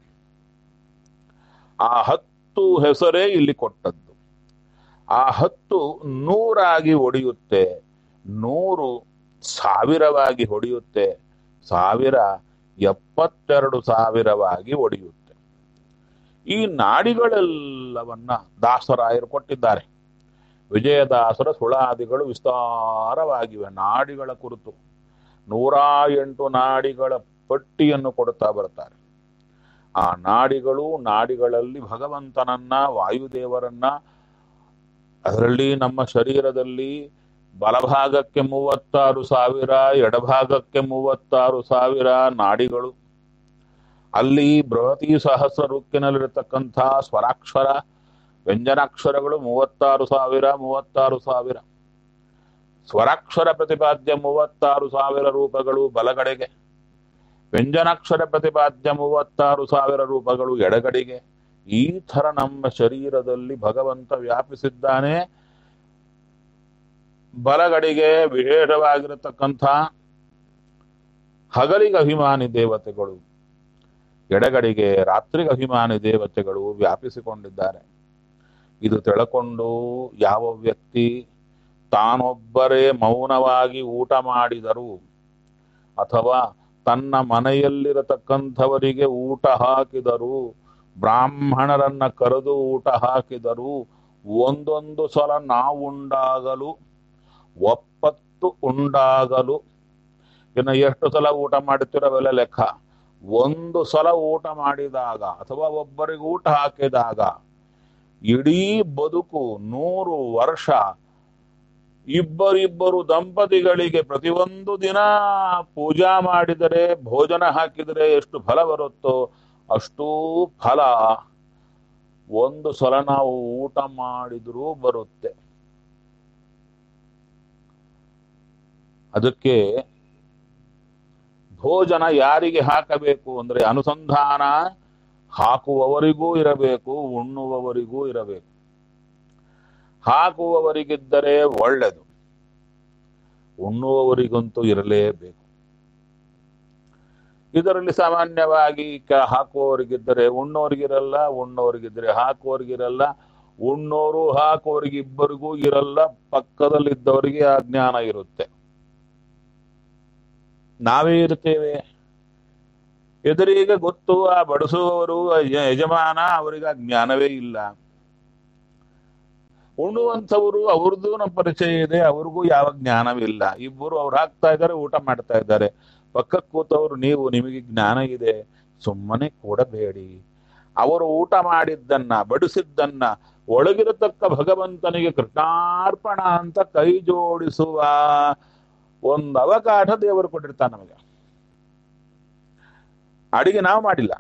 S1: ಆ ಹತ್ತು ಹೆಸರೇ ಇಲ್ಲಿ ಕೊಟ್ಟದ್ದು ಆ ಹತ್ತು ನೂರಾಗಿ ಒಡೆಯುತ್ತೆ ನೂರು ಸಾವಿರವಾಗಿ ಹೊಡೆಯುತ್ತೆ ಸಾವಿರ ಎಪ್ಪತ್ತೆರಡು ಸಾವಿರವಾಗಿ ಒಡೆಯುತ್ತೆ ಈ ನಾಡಿಗಳೆಲ್ಲವನ್ನ ದಾಸರಾಯರು ಕೊಟ್ಟಿದ್ದಾರೆ ವಿಜಯದಾಸರ ಸುಳಾದಿಗಳು ವಿಸ್ತಾರವಾಗಿವೆ ನಾಡಿಗಳ ಕುರಿತು ನೂರ ಎಂಟು ನಾಡಿಗಳ ಪಟ್ಟಿಯನ್ನು ಕೊಡುತ್ತಾ ಬರ್ತಾರೆ ಆ ನಾಡಿಗಳು ನಾಡಿಗಳಲ್ಲಿ ಭಗವಂತನನ್ನ ವಾಯುದೇವರನ್ನ ಅದರಲ್ಲಿ ನಮ್ಮ ಶರೀರದಲ್ಲಿ ಬಲಭಾಗಕ್ಕೆ ಮೂವತ್ತಾರು ಸಾವಿರ ಎಡಭಾಗಕ್ಕೆ ಮೂವತ್ತಾರು ಸಾವಿರ ನಾಡಿಗಳು ಅಲ್ಲಿ ಬೃಹತಿ ಸಹಸ್ರ ರುಕ್ಕಿನಲ್ಲಿರತಕ್ಕಂಥ ಸ್ವರಾಕ್ಷರ ವ್ಯಂಜನಾಕ್ಷರಗಳು ಮೂವತ್ತಾರು ಸಾವಿರ ಮೂವತ್ತಾರು ಸಾವಿರ ಸ್ವರಾಕ್ಷರ ಪ್ರತಿಪಾದ್ಯ ಮೂವತ್ತಾರು ಸಾವಿರ ರೂಪಗಳು ಬಲಗಡೆಗೆ ವ್ಯಂಜನಾಕ್ಷರ ಪ್ರತಿಪಾದ್ಯ ಮೂವತ್ತಾರು ಸಾವಿರ ರೂಪಗಳು ಎಡಗಡೆಗೆ ಈ ಥರ ನಮ್ಮ ಶರೀರದಲ್ಲಿ ಭಗವಂತ ವ್ಯಾಪಿಸಿದ್ದಾನೆ ಬಲಗಡೆಗೆ ವಿಶೇಷವಾಗಿರತಕ್ಕಂಥ ಹಗಲಿಗೆ ಅಭಿಮಾನಿ ದೇವತೆಗಳು ಎಡಗಡೆಗೆ ರಾತ್ರಿಗೆ ಅಭಿಮಾನಿ ದೇವತೆಗಳು ವ್ಯಾಪಿಸಿಕೊಂಡಿದ್ದಾರೆ ಇದು ತಿಳ್ಕೊಂಡು ಯಾವ ವ್ಯಕ್ತಿ ತಾನೊಬ್ಬರೇ ಮೌನವಾಗಿ ಊಟ ಮಾಡಿದರು ಅಥವಾ ತನ್ನ ಮನೆಯಲ್ಲಿರತಕ್ಕಂಥವರಿಗೆ ಊಟ ಹಾಕಿದರು ಬ್ರಾಹ್ಮಣರನ್ನ ಕರೆದು ಊಟ ಹಾಕಿದರು ಒಂದೊಂದು ಸಲ ನಾವುಂಡಾಗಲು ಒಪ್ಪತ್ತು ಉಂಡಾಗಲು ಇನ್ನು ಎಷ್ಟು ಸಲ ಊಟ ಮಾಡುತ್ತಿರವೆಲ್ಲ ಲೆಕ್ಕ ಒಂದು ಸಲ ಊಟ ಮಾಡಿದಾಗ ಅಥವಾ ಒಬ್ಬರಿಗೆ ಊಟ ಹಾಕಿದಾಗ ಇಡೀ ಬದುಕು ನೂರು ವರ್ಷ ಇಬ್ಬರಿಬ್ಬರು ದಂಪತಿಗಳಿಗೆ ಪ್ರತಿಯೊಂದು ದಿನ ಪೂಜಾ ಮಾಡಿದರೆ ಭೋಜನ ಹಾಕಿದರೆ ಎಷ್ಟು ಫಲ ಬರುತ್ತೋ ಅಷ್ಟೂ ಫಲ ಒಂದು ಸಲ ನಾವು ಊಟ ಮಾಡಿದ್ರೂ ಬರುತ್ತೆ ಅದಕ್ಕೆ ಭೋಜನ ಯಾರಿಗೆ ಹಾಕಬೇಕು ಅಂದ್ರೆ ಅನುಸಂಧಾನ ಹಾಕುವವರಿಗೂ ಇರಬೇಕು ಉಣ್ಣುವವರಿಗೂ ಇರಬೇಕು ಹಾಕುವವರಿಗಿದ್ದರೆ ಒಳ್ಳೆದು ಉಣ್ಣುವವರಿಗಂತೂ ಇರಲೇಬೇಕು ಇದರಲ್ಲಿ ಸಾಮಾನ್ಯವಾಗಿ ಕ ಹಾಕುವವರಿಗಿದ್ದರೆ ಉಣ್ಣೋರಿಗಿರಲ್ಲ ಉಣ್ಣೋರಿಗಿದ್ರೆ ಹಾಕುವವರಿಗಿರಲ್ಲ ಉಣ್ಣೋರು ಹಾಕುವವರಿಗೆ ಇಬ್ಬರಿಗೂ ಇರಲ್ಲ ಪಕ್ಕದಲ್ಲಿದ್ದವರಿಗೆ ಆ ಜ್ಞಾನ ಇರುತ್ತೆ ನಾವೇ ಇರ್ತೇವೆ ಎದುರಿಗೆ ಗೊತ್ತು ಆ ಬಡಿಸುವವರು ಆ ಯ- ಯಜಮಾನ ಅವರಿಗೆ ಆ ಜ್ಞಾನವೇ ಇಲ್ಲ ಉಣ್ಣುವಂಥವರು ಅವ್ರದ್ದು ನಮ್ಮ ಪರಿಚಯ ಇದೆ ಅವ್ರಿಗೂ ಯಾವ ಜ್ಞಾನವಿಲ್ಲ ಇಬ್ಬರು ಅವ್ರು ಹಾಕ್ತಾ ಇದ್ದಾರೆ ಊಟ ಮಾಡ್ತಾ ಇದ್ದಾರೆ ಪಕ್ಕಕ್ಕೆ ಕೂತವ್ರು ನೀವು ನಿಮಗೆ ಜ್ಞಾನ ಇದೆ ಸುಮ್ಮನೆ ಕೂಡಬೇಡಿ ಅವರು ಊಟ ಮಾಡಿದ್ದನ್ನ ಬಡಿಸಿದ್ದನ್ನ ಒಳಗಿರತಕ್ಕ ಭಗವಂತನಿಗೆ ಕೃಷ್ಣಾರ್ಪಣ ಅಂತ ಕೈ ಜೋಡಿಸುವ ಒಂದು ಅವಕಾಶ ದೇವರು ಕೊಟ್ಟಿರ್ತಾನೆ ನಮಗೆ ಅಡಿಗೆ ನಾವು ಮಾಡಿಲ್ಲ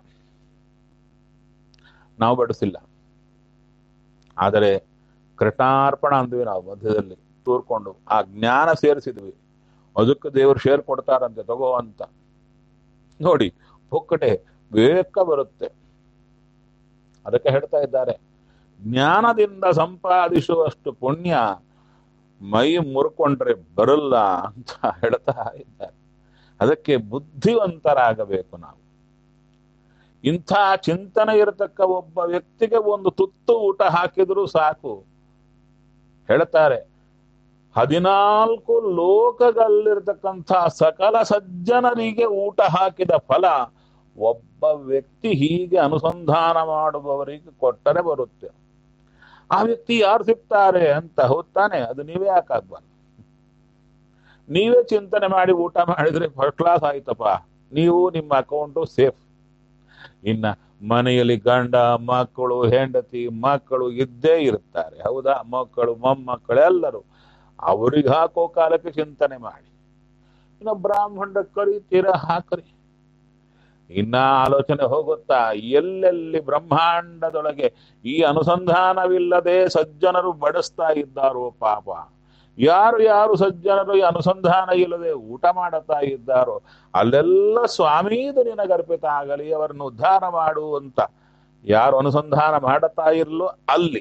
S1: ನಾವು ಬಡಿಸಿಲ್ಲ ಆದರೆ ಕೃಷ್ಣಾರ್ಪಣ ಅಂದ್ವಿ ನಾವು ಮಧ್ಯದಲ್ಲಿ ತೂರ್ಕೊಂಡು ಆ ಜ್ಞಾನ ಸೇರಿಸಿದ್ವಿ ಅದಕ್ಕೆ ದೇವರು ಶೇರ್ ಕೊಡ್ತಾರಂತೆ ತಗೋ ಅಂತ ನೋಡಿ ಪುಕ್ಕಟೆ ಬೇಕ ಬರುತ್ತೆ ಅದಕ್ಕೆ ಹೇಳ್ತಾ ಇದ್ದಾರೆ ಜ್ಞಾನದಿಂದ ಸಂಪಾದಿಸುವಷ್ಟು ಪುಣ್ಯ ಮೈ ಮುರ್ಕೊಂಡ್ರೆ ಬರಲ್ಲ ಅಂತ ಹೇಳ್ತಾ ಇದ್ದಾರೆ ಅದಕ್ಕೆ ಬುದ್ಧಿವಂತರಾಗಬೇಕು ನಾವು ಇಂಥ ಚಿಂತನೆ ಇರತಕ್ಕ ಒಬ್ಬ ವ್ಯಕ್ತಿಗೆ ಒಂದು ತುತ್ತು ಊಟ ಹಾಕಿದ್ರು ಸಾಕು ಹೇಳ್ತಾರೆ ಹದಿನಾಲ್ಕು ಲೋಕದಲ್ಲಿರ್ತಕ್ಕಂಥ ಸಕಲ ಸಜ್ಜನರಿಗೆ ಊಟ ಹಾಕಿದ ಫಲ ಒಬ್ಬ ವ್ಯಕ್ತಿ ಹೀಗೆ ಅನುಸಂಧಾನ ಮಾಡುವವರಿಗೆ ಕೊಟ್ಟರೆ ಬರುತ್ತೆ ಆ ವ್ಯಕ್ತಿ ಯಾರು ಸಿಗ್ತಾರೆ ಅಂತ ಹೋಗ್ತಾನೆ ಅದು ನೀವೇ ಯಾಕಾಗ್ಬಾರ್ದು ನೀವೇ ಚಿಂತನೆ ಮಾಡಿ ಊಟ ಮಾಡಿದ್ರೆ ಫಸ್ಟ್ ಕ್ಲಾಸ್ ಆಯ್ತಪ್ಪ ನೀವು ನಿಮ್ಮ ಅಕೌಂಟು ಸೇಫ್ ಇನ್ನ ಮನೆಯಲ್ಲಿ ಗಂಡ ಮಕ್ಕಳು ಹೆಂಡತಿ ಮಕ್ಕಳು ಇದ್ದೇ ಇರ್ತಾರೆ ಹೌದಾ ಮಕ್ಕಳು ಮೊಮ್ಮಕ್ಕಳು ಎಲ್ಲರೂ ಅವ್ರಿಗೆ ಹಾಕೋ ಕಾಲಕ್ಕೆ ಚಿಂತನೆ ಮಾಡಿ ಇನ್ನು ಬ್ರಾಹ್ಮಣ ಕರಿತೀರ ಹಾಕ್ರಿ ಇನ್ನ ಆಲೋಚನೆ ಹೋಗುತ್ತಾ ಎಲ್ಲೆಲ್ಲಿ ಬ್ರಹ್ಮಾಂಡದೊಳಗೆ ಈ ಅನುಸಂಧಾನವಿಲ್ಲದೆ ಸಜ್ಜನರು ಬಡಿಸ್ತಾ ಇದ್ದಾರೋ ಪಾಪ ಯಾರು ಯಾರು ಸಜ್ಜನರು ಈ ಅನುಸಂಧಾನ ಇಲ್ಲದೆ ಊಟ ಮಾಡುತ್ತಾ ಇದ್ದಾರೋ ಅಲ್ಲೆಲ್ಲ ಸ್ವಾಮೀದು ನಿನಗರ್ಪಿತ ಆಗಲಿ ಅವರನ್ನು ಉದ್ಧಾರ ಮಾಡು ಅಂತ ಯಾರು ಅನುಸಂಧಾನ ಮಾಡುತ್ತಾ ಇರಲು ಅಲ್ಲಿ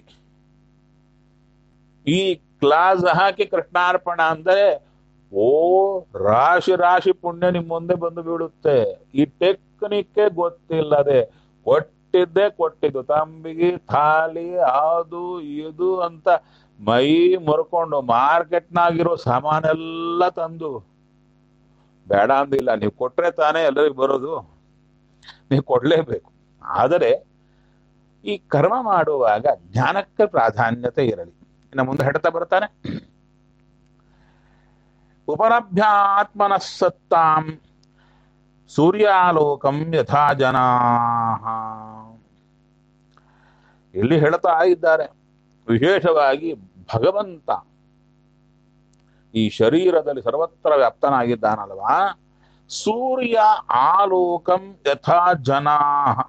S1: ಈ ಕ್ಲಾಸ್ ಹಾಕಿ ಕೃಷ್ಣಾರ್ಪಣ ಅಂದರೆ ಓ ರಾಶಿ ರಾಶಿ ಪುಣ್ಯ ನಿಮ್ಮ ಮುಂದೆ ಬಂದು ಬೀಳುತ್ತೆ ಈ ಟೆಕ್ನಿಕ್ಕೆ ಗೊತ್ತಿಲ್ಲದೆ ಕೊಟ್ಟಿದ್ದೇ ಕೊಟ್ಟಿದ್ದು ತಂಬಿಗೆ ಥಾಲಿ ಅದು ಇದು ಅಂತ ಮೈ ಮುರ್ಕೊಂಡು ಮಾರ್ಕೆಟ್ನಾಗಿರೋ ಸಾಮಾನೆಲ್ಲ ತಂದು ಬೇಡ ಅಂದಿಲ್ಲ ನೀವು ಕೊಟ್ರೆ ತಾನೇ ಎಲ್ಲರಿಗೂ ಬರೋದು ನೀವು ಕೊಡ್ಲೇಬೇಕು ಆದರೆ ಈ ಕರ್ಮ ಮಾಡುವಾಗ ಜ್ಞಾನಕ್ಕೆ ಪ್ರಾಧಾನ್ಯತೆ ಇರಲಿ ಇನ್ನು ಮುಂದೆ ಹೇಳ್ತಾ ಬರ್ತಾನೆ ಉಪಲಭ್ಯಾತ್ಮನ ಸತ್ತಾಂ ಸೂರ್ಯಾಲೋಕಂ ಯಥಾ ಜನಾ ಇಲ್ಲಿ ಹೇಳ್ತಾ ಇದ್ದಾರೆ ವಿಶೇಷವಾಗಿ ಭಗವಂತ ಈ ಶರೀರದಲ್ಲಿ ಸರ್ವತ್ರ ವ್ಯಾಪ್ತನಾಗಿದ್ದಾನಲ್ವಾ ಸೂರ್ಯ ಆಲೋಕಂ ಯಥಾ ಜನಾ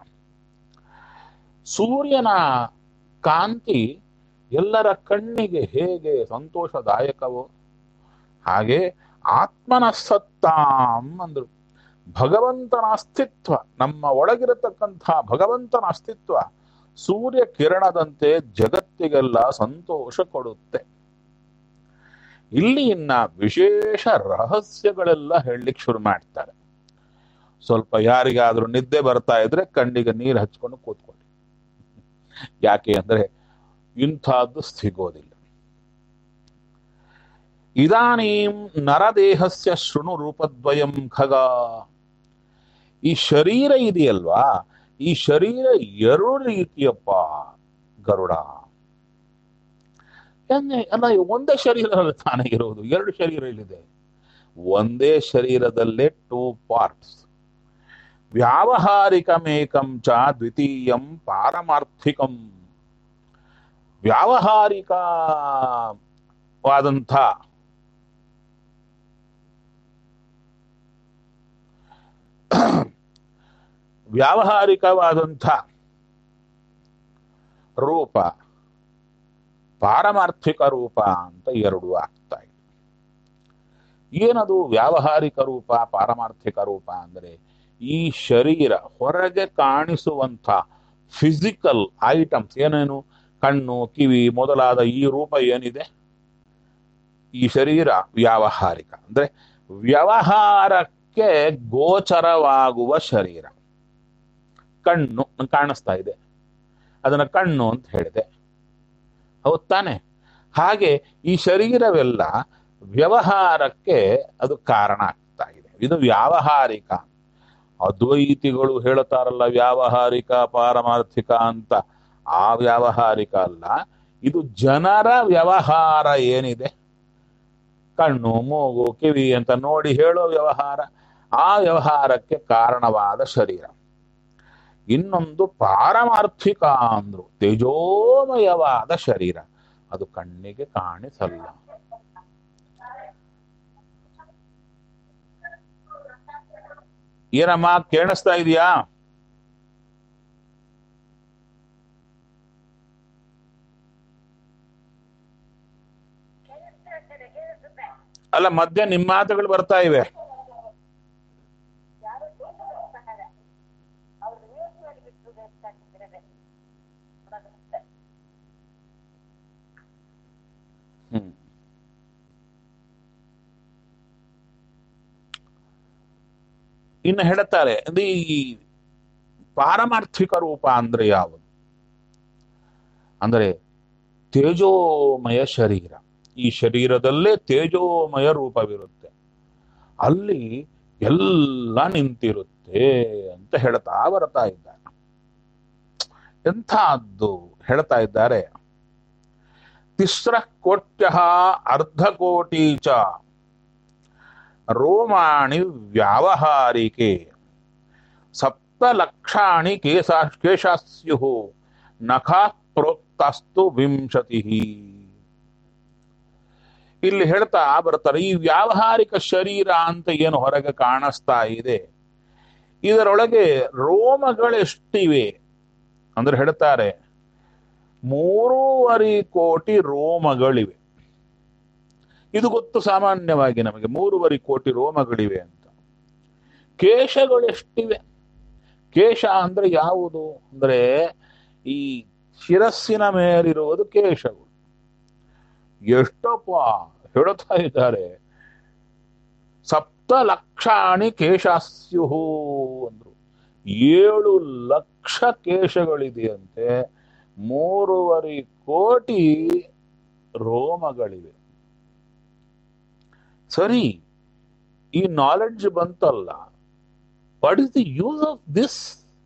S1: ಸೂರ್ಯನ ಕಾಂತಿ ಎಲ್ಲರ ಕಣ್ಣಿಗೆ ಹೇಗೆ ಸಂತೋಷದಾಯಕವೋ ಹಾಗೆ ಆತ್ಮನ ಸತ್ತಾಂ ಅಂದ್ರು ಭಗವಂತನ ಅಸ್ತಿತ್ವ ನಮ್ಮ ಒಳಗಿರತಕ್ಕಂಥ ಭಗವಂತನ ಅಸ್ತಿತ್ವ ಸೂರ್ಯ ಕಿರಣದಂತೆ ಜಗತ್ತಿಗೆಲ್ಲ ಸಂತೋಷ ಕೊಡುತ್ತೆ ಇಲ್ಲಿ ಇನ್ನ ವಿಶೇಷ ರಹಸ್ಯಗಳೆಲ್ಲ ಹೇಳಲಿಕ್ಕೆ ಶುರು ಮಾಡ್ತಾರೆ ಸ್ವಲ್ಪ ಯಾರಿಗಾದ್ರೂ ನಿದ್ದೆ ಬರ್ತಾ ಇದ್ರೆ ಕಣ್ಣಿಗೆ ನೀರು ಹಚ್ಕೊಂಡು ಕೂತ್ಕೊಳ್ಳಿ ಯಾಕೆ ಅಂದ್ರೆ ಇಂಥದ್ದು ಸಿಗೋದಿಲ್ಲ ಇದಾನೀಂ ನರದೇಹಸ್ಯ ಶೃಣು ರೂಪದ್ವಯಂ ಖಗ ಈ ಶರೀರ ಇದೆಯಲ್ವಾ ಈ ಶರೀರ ಎರಡು ರೀತಿಯಪ್ಪ ಗರುಡ ಏನ್ನೆ- ಅಲ್ಲ ಒಂದೇ ಶರೀರ ತಾನೇ ಇರೋದು ಎರಡು ಶರೀರ ಇಲ್ಲಿದೆ ಒಂದೇ ಶರೀರದಲ್ಲೇ ಟೂ ಪಾರ್ಟ್ಸ್ ವ್ಯಾವಹಾರಿಕಮೇಕಂ ಚ ದ್ವಿತೀಯಂ ಪಾರಮಾರ್ಥಿಕಂ ವ್ಯಾವಹಾರಿಕವಾದಂಥ ವ್ಯಾವಹಾರಿಕವಾದಂಥ ರೂಪ ಪಾರಮಾರ್ಥಿಕ ರೂಪ ಅಂತ ಎರಡು ಆಗ್ತಾ ಇದೆ ಏನದು ವ್ಯಾವಹಾರಿಕ ರೂಪ ಪಾರಮಾರ್ಥಿಕ ರೂಪ ಅಂದರೆ ಈ ಶರೀರ ಹೊರಗೆ ಕಾಣಿಸುವಂಥ ಫಿಸಿಕಲ್ ಐಟಮ್ಸ್ ಏನೇನು ಕಣ್ಣು ಕಿವಿ ಮೊದಲಾದ ಈ ರೂಪ ಏನಿದೆ ಈ ಶರೀರ ವ್ಯಾವಹಾರಿಕ ಅಂದ್ರೆ ವ್ಯವಹಾರಕ್ಕೆ ಗೋಚರವಾಗುವ ಶರೀರ ಕಣ್ಣು ಕಾಣಿಸ್ತಾ ಇದೆ ಅದನ್ನ ಕಣ್ಣು ಅಂತ ಹೇಳಿದೆ ಹೌದ್ ತಾನೆ ಹಾಗೆ ಈ ಶರೀರವೆಲ್ಲ ವ್ಯವಹಾರಕ್ಕೆ ಅದು ಕಾರಣ ಆಗ್ತಾ ಇದೆ ಇದು ವ್ಯಾವಹಾರಿಕ ಅದ್ವೈತಿಗಳು ಹೇಳ್ತಾರಲ್ಲ ವ್ಯಾವಹಾರಿಕ ಪಾರಮಾರ್ಥಿಕ ಅಂತ ಆ ವ್ಯಾವಹಾರಿಕ ಅಲ್ಲ ಇದು ಜನರ ವ್ಯವಹಾರ ಏನಿದೆ ಕಣ್ಣು ಮೂಗು ಕಿವಿ ಅಂತ ನೋಡಿ ಹೇಳೋ ವ್ಯವಹಾರ ಆ ವ್ಯವಹಾರಕ್ಕೆ ಕಾರಣವಾದ ಶರೀರ ಇನ್ನೊಂದು ಪಾರಮಾರ್ಥಿಕ ಅಂದ್ರು ತೇಜೋಮಯವಾದ ಶರೀರ ಅದು ಕಣ್ಣಿಗೆ ಕಾಣಿಸಲ್ಲ ಏನಮ್ಮ ಕೇಳಿಸ್ತಾ ಇದೆಯಾ ಅಲ್ಲ ಮಧ್ಯ ನಿಮ್ಮ ಮಾತುಗಳು ಬರ್ತಾ ಇವೆ ಹ್ಮ್ ಇನ್ನು ಹೇಳುತ್ತಾರೆ ಅಂದ್ರೆ ಈ ಪಾರಮಾರ್ಥಿಕ ರೂಪ ಅಂದ್ರೆ ಯಾವುದು ಅಂದರೆ ತೇಜೋಮಯ ಶರೀರ ಈ ಶರೀರದಲ್ಲೇ ತೇಜೋಮಯ ರೂಪವಿರುತ್ತೆ ಅಲ್ಲಿ ಎಲ್ಲ ನಿಂತಿರುತ್ತೆ ಅಂತ ಹೇಳ್ತಾ ಬರ್ತಾ ಇದ್ದಾರೆ ಎಂಥದ್ದು ಹೇಳ್ತಾ ಇದ್ದಾರೆ ತಿಸ್ರ ಕೋಟ್ಯ ಅರ್ಧ ಕೋಟಿ ಚ ರೋಮಾಣಿ ವ್ಯಾವಹಾರಿಕೆ ಸಪ್ತ ಲಕ್ಷಾಣಿ ಕೇಶ ಕೇಶಾಸ್ಯು ನಖಾ ಪ್ರೋಕ್ತಸ್ತು ವಿಂಶತಿ ಇಲ್ಲಿ ಹೇಳ್ತಾ ಬರ್ತಾರೆ ಈ ವ್ಯಾವಹಾರಿಕ ಶರೀರ ಅಂತ ಏನು ಹೊರಗೆ ಕಾಣಿಸ್ತಾ ಇದೆ ಇದರೊಳಗೆ ರೋಮಗಳೆಷ್ಟಿವೆ ಅಂದ್ರೆ ಹೇಳ್ತಾರೆ ಮೂರುವರೆ ಕೋಟಿ ರೋಮಗಳಿವೆ ಇದು ಗೊತ್ತು ಸಾಮಾನ್ಯವಾಗಿ ನಮಗೆ ಮೂರುವರೆ ಕೋಟಿ ರೋಮಗಳಿವೆ ಅಂತ ಕೇಶಗಳೆಷ್ಟಿವೆ ಕೇಶ ಅಂದ್ರೆ ಯಾವುದು ಅಂದ್ರೆ ಈ ಶಿರಸ್ಸಿನ ಮೇಲಿರುವುದು ಕೇಶಗಳು ಎಷ್ಟಪ್ಪ ಹೇಳ್ತಾ ಇದ್ದಾರೆ ಸಪ್ತ ಲಕ್ಷಾಣಿ ಕೇಶಾಸ್ಯುಹು ಅಂದ್ರು ಏಳು ಲಕ್ಷ ಕೇಶಗಳಿದೆಯಂತೆ ಮೂರುವರೆ ಕೋಟಿ ರೋಮಗಳಿವೆ ಸರಿ ಈ ನಾಲೆಡ್ಜ್ ಬಂತಲ್ಲ what is the use of this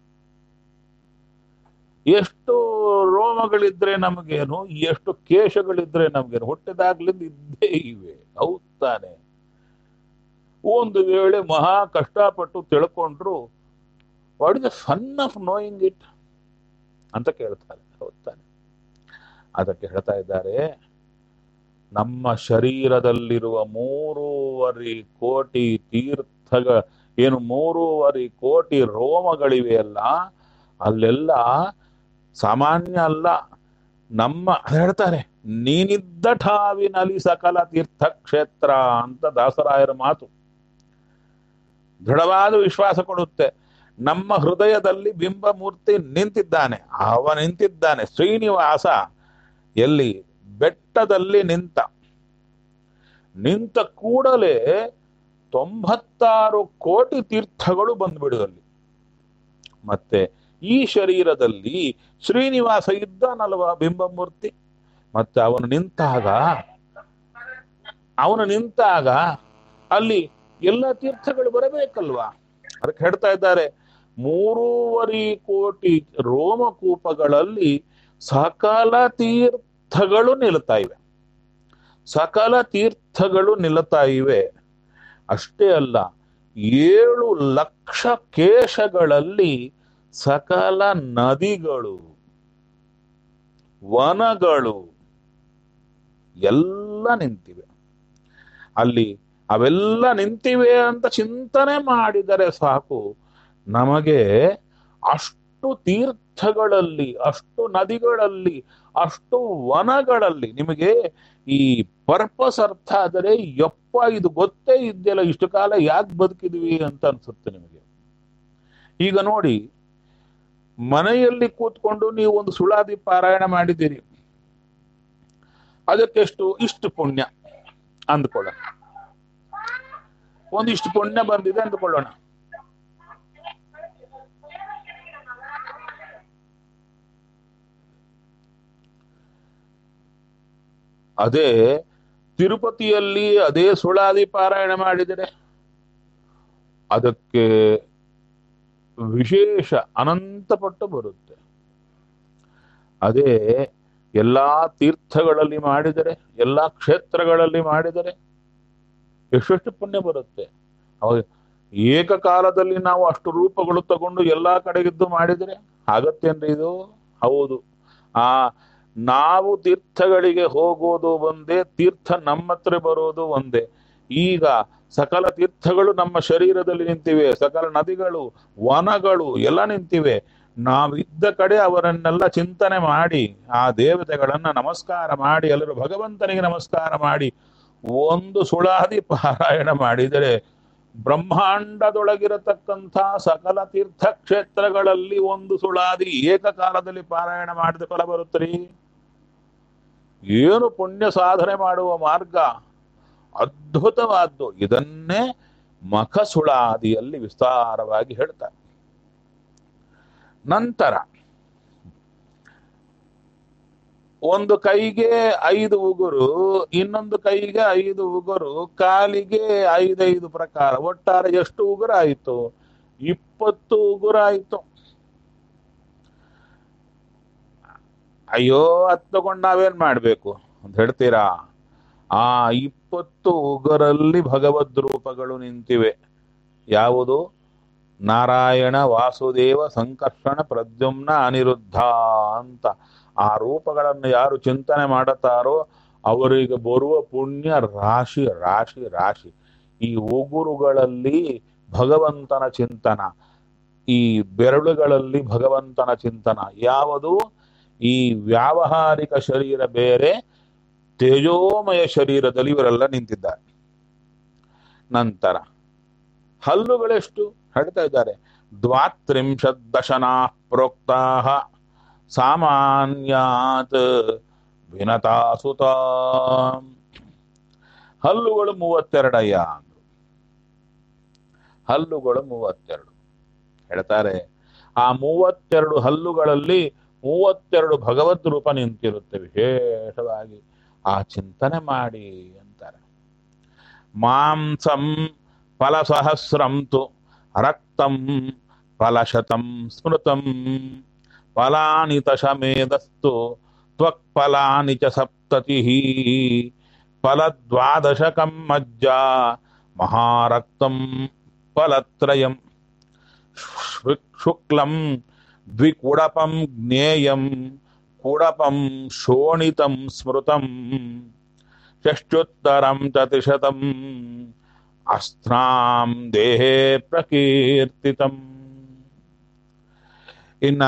S1: ಎಷ್ಟು ರೋಮಗಳಿದ್ರೆ ನಮಗೇನು ಎಷ್ಟು ಕೇಶಗಳಿದ್ರೆ ನಮಗೇನು ಹುಟ್ಟಿದಾಗ್ಲಿಂದ ಇದ್ದೇ ಇವೆ ಹೌದ್ ತಾನೆ ಒಂದು ವೇಳೆ ಮಹಾ ಕಷ್ಟಪಟ್ಟು ತಿಳ್ಕೊಂಡ್ರು what is the fun of knowing it ಅಂತ ಕೇಳ್ತಾರೆ ಹೌದ್ ತಾನೆ ಅದಕ್ಕೆ ಹೇಳ್ತಾ ಇದ್ದಾರೆ ನಮ್ಮ ಶರೀರದಲ್ಲಿರುವ ಮೂರುವರೆ ಕೋಟಿ ತೀರ್ಥಗ ಏನು ಮೂರುವರೆ ಕೋಟಿ ರೋಮಗಳಿವೆಯಲ್ಲ ಅಲ್ಲೆಲ್ಲ ಸಾಮಾನ್ಯ ಅಲ್ಲ ನಮ್ಮ ಅದ್ ಹೇಳ್ತಾರೆ ನೀನಿದ್ದ ಠಾವಿನಲ್ಲಿ ಸಕಲ ತೀರ್ಥಕ್ಷೇತ್ರ ಅಂತ ದಾಸರಾಯರ ಮಾತು ದೃಢವಾದ ವಿಶ್ವಾಸ ಕೊಡುತ್ತೆ ನಮ್ಮ ಹೃದಯದಲ್ಲಿ ಬಿಂಬಮೂರ್ತಿ ನಿಂತಿದ್ದಾನೆ ಅವ ನಿಂತಿದ್ದಾನೆ ಶ್ರೀನಿವಾಸ ಎಲ್ಲಿ ಬೆಟ್ಟದಲ್ಲಿ ನಿಂತ ನಿಂತ ಕೂಡಲೇ ತೊಂಬತ್ತಾರು ಕೋಟಿ ತೀರ್ಥಗಳು ಬಂದ್ಬಿಡುವಲ್ಲಿ ಮತ್ತೆ ಈ ಶರೀರದಲ್ಲಿ ಶ್ರೀನಿವಾಸ ಇದ್ದಾನಲ್ವ ಬಿಂಬಮೂರ್ತಿ ಮತ್ತೆ ಅವನು ನಿಂತಾಗ ಅವನು ನಿಂತಾಗ ಅಲ್ಲಿ ಎಲ್ಲ ತೀರ್ಥಗಳು ಬರಬೇಕಲ್ವಾ ಅದಕ್ಕೆ ಹೇಳ್ತಾ ಇದ್ದಾರೆ ಮೂರುವರೆ ಕೋಟಿ ರೋಮಕೂಪಗಳಲ್ಲಿ ಸಕಲ ತೀರ್ಥಗಳು ನಿಲ್ತಾ ಇವೆ ಸಕಲ ತೀರ್ಥಗಳು ನಿಲ್ತಾ ಇವೆ ಅಷ್ಟೇ ಅಲ್ಲ ಏಳು ಲಕ್ಷ ಕೇಶಗಳಲ್ಲಿ ಸಕಲ ನದಿಗಳು ವನಗಳು ಎಲ್ಲ ನಿಂತಿವೆ ಅಲ್ಲಿ ಅವೆಲ್ಲ ನಿಂತಿವೆ ಅಂತ ಚಿಂತನೆ ಮಾಡಿದರೆ ಸಾಕು ನಮಗೆ ಅಷ್ಟು ತೀರ್ಥಗಳಲ್ಲಿ ಅಷ್ಟು ನದಿಗಳಲ್ಲಿ ಅಷ್ಟು ವನಗಳಲ್ಲಿ ನಿಮಗೆ ಈ ಪರ್ಪಸ್ ಅರ್ಥ ಆದರೆ ಯಪ್ಪ ಇದು ಗೊತ್ತೇ ಇದೆಯಲ್ಲ ಇಷ್ಟು ಕಾಲ ಯಾಕೆ ಬದುಕಿದ್ವಿ ಅಂತ ಅನ್ಸುತ್ತೆ ನಿಮಗೆ ಈಗ ನೋಡಿ ಮನೆಯಲ್ಲಿ ಕೂತ್ಕೊಂಡು ನೀವು ಒಂದು ಸುಳಾದಿ ಪಾರಾಯಣ ಮಾಡಿದ್ದೀರಿ ಅದಕ್ಕೆಷ್ಟು ಇಷ್ಟು ಪುಣ್ಯ ಅಂದ್ಕೊಳ್ಳೋಣ ಒಂದಿಷ್ಟು ಪುಣ್ಯ ಬಂದಿದೆ ಅಂದ್ಕೊಳ್ಳೋಣ ಅದೇ ತಿರುಪತಿಯಲ್ಲಿ ಅದೇ ಸುಳಾದಿ ಪಾರಾಯಣ ಮಾಡಿದರೆ ಅದಕ್ಕೆ ವಿಶೇಷ ಅನಂತಪಟ್ಟು ಬರುತ್ತೆ ಅದೇ ಎಲ್ಲಾ ತೀರ್ಥಗಳಲ್ಲಿ ಮಾಡಿದರೆ ಎಲ್ಲಾ ಕ್ಷೇತ್ರಗಳಲ್ಲಿ ಮಾಡಿದರೆ ಎಷ್ಟೆಷ್ಟು ಪುಣ್ಯ ಬರುತ್ತೆ ಅವಾಗ ಏಕಕಾಲದಲ್ಲಿ ನಾವು ಅಷ್ಟು ರೂಪಗಳು ತಗೊಂಡು ಎಲ್ಲಾ ಕಡೆಗಿದ್ದು ಮಾಡಿದರೆ ಆಗತ್ತೇನ್ರಿ ಇದು ಹೌದು ಆ ನಾವು ತೀರ್ಥಗಳಿಗೆ ಹೋಗೋದು ಒಂದೇ ತೀರ್ಥ ನಮ್ಮ ಹತ್ರ ಬರೋದು ಒಂದೇ ಈಗ ಸಕಲ ತೀರ್ಥಗಳು ನಮ್ಮ ಶರೀರದಲ್ಲಿ ನಿಂತಿವೆ ಸಕಲ ನದಿಗಳು ವನಗಳು ಎಲ್ಲ ನಿಂತಿವೆ ನಾವಿದ್ದ ಕಡೆ ಅವರನ್ನೆಲ್ಲ ಚಿಂತನೆ ಮಾಡಿ ಆ ದೇವತೆಗಳನ್ನ ನಮಸ್ಕಾರ ಮಾಡಿ ಎಲ್ಲರೂ ಭಗವಂತನಿಗೆ ನಮಸ್ಕಾರ ಮಾಡಿ ಒಂದು ಸುಳಾದಿ ಪಾರಾಯಣ ಮಾಡಿದರೆ ಬ್ರಹ್ಮಾಂಡದೊಳಗಿರತಕ್ಕಂಥ ಸಕಲ ತೀರ್ಥಕ್ಷೇತ್ರಗಳಲ್ಲಿ ಒಂದು ಸುಳಾದಿ ಏಕಕಾಲದಲ್ಲಿ ಪಾರಾಯಣ ಮಾಡಿದ ಫಲ ಬರುತ್ತೀ ಏನು ಪುಣ್ಯ ಸಾಧನೆ ಮಾಡುವ ಮಾರ್ಗ ಅದ್ಭುತವಾದ್ದು ಇದನ್ನೇ ಮಖಸುಳಾದಿಯಲ್ಲಿ ವಿಸ್ತಾರವಾಗಿ ಹೇಳ್ತಾರೆ ನಂತರ ಒಂದು ಕೈಗೆ ಐದು ಉಗುರು ಇನ್ನೊಂದು ಕೈಗೆ ಐದು ಉಗುರು ಕಾಲಿಗೆ ಐದೈದು ಪ್ರಕಾರ ಒಟ್ಟಾರೆ ಎಷ್ಟು ಉಗುರು ಆಯಿತು ಇಪ್ಪತ್ತು ಉಗುರು ಆಯಿತು ಅಯ್ಯೋ ಅದ್ ತಗೊಂಡು ನಾವೇನ್ ಮಾಡ್ಬೇಕು ಅಂತ ಹೇಳ್ತೀರಾ ಆ ಇಪ್ಪತ್ತು ಉಗುರಲ್ಲಿ ಭಗವದ್ ರೂಪಗಳು ನಿಂತಿವೆ ಯಾವುದು ನಾರಾಯಣ ವಾಸುದೇವ ಸಂಕರ್ಷಣ ಪ್ರದ್ಯುಮ್ನ ಅನಿರುದ್ಧ ಅಂತ ಆ ರೂಪಗಳನ್ನು ಯಾರು ಚಿಂತನೆ ಮಾಡುತ್ತಾರೋ ಅವರಿಗೆ ಬರುವ ಪುಣ್ಯ ರಾಶಿ ರಾಶಿ ರಾಶಿ ಈ ಉಗುರುಗಳಲ್ಲಿ ಭಗವಂತನ ಚಿಂತನ ಈ ಬೆರಳುಗಳಲ್ಲಿ ಭಗವಂತನ ಚಿಂತನ ಯಾವುದು ಈ ವ್ಯಾವಹಾರಿಕ ಶರೀರ ಬೇರೆ ತೇಜೋಮಯ ಶರೀರದಲ್ಲಿ ಇವರೆಲ್ಲ ನಿಂತಿದ್ದಾರೆ ನಂತರ ಹಲ್ಲುಗಳೆಷ್ಟು ಹೇಳ್ತಾ ಇದ್ದಾರೆ ದ್ವಾತ್ರಿಂಶತ್ ದಶನಾ ಪ್ರೋಕ್ತಾ ಸಾಮಾನ್ಯಾತ್ ವಿನತಾಸುತ ಹಲ್ಲುಗಳು ಮೂವತ್ತೆರಡಯ್ಯ ಅಂದ್ರು ಹಲ್ಲುಗಳು ಮೂವತ್ತೆರಡು ಹೇಳ್ತಾರೆ ಆ ಮೂವತ್ತೆರಡು ಹಲ್ಲುಗಳಲ್ಲಿ ಮೂವತ್ತೆರಡು ಭಗವದ್ ರೂಪ ನಿಂತಿರುತ್ತೆ ವಿಶೇಷವಾಗಿ ಆ ಚಿಂತನೆ ಮಾಡಿ ಅಂತಾರೆ ಮಾಂಸಂ ಫಲಸಹಸ್ರಂ ತು ರಕ್ತಂ ಫಲಶತಂ ಸ್ಮೃತಂ ಫಲಾನಿ ತಶಮೇದಸ್ತು ತ್ವಕ್ಫಲಾನಿ ಚ ಸಪ್ತತಿ ಫಲದ್ವಾದಶಕಂ ಮಜ್ಜ ಮಹಾರಕ್ತಂ ಫಲತ್ರಯಂ ಶುಕ್ಲಂ ದ್ವಿಕುಡಪಂ ಜ್ಞೇಯಂ ಕುಡಪಂ ಶೋಣಿತಂ ಸ್ಮೃತಂ ಷಷ್ಟ್ಯುತ್ತರಂ ಚತುಶತಂ ಅಸ್ತ್ರಾಂ ದೇಹೇ ಪ್ರಕೀರ್ತಿತಂ ಇನ್ನ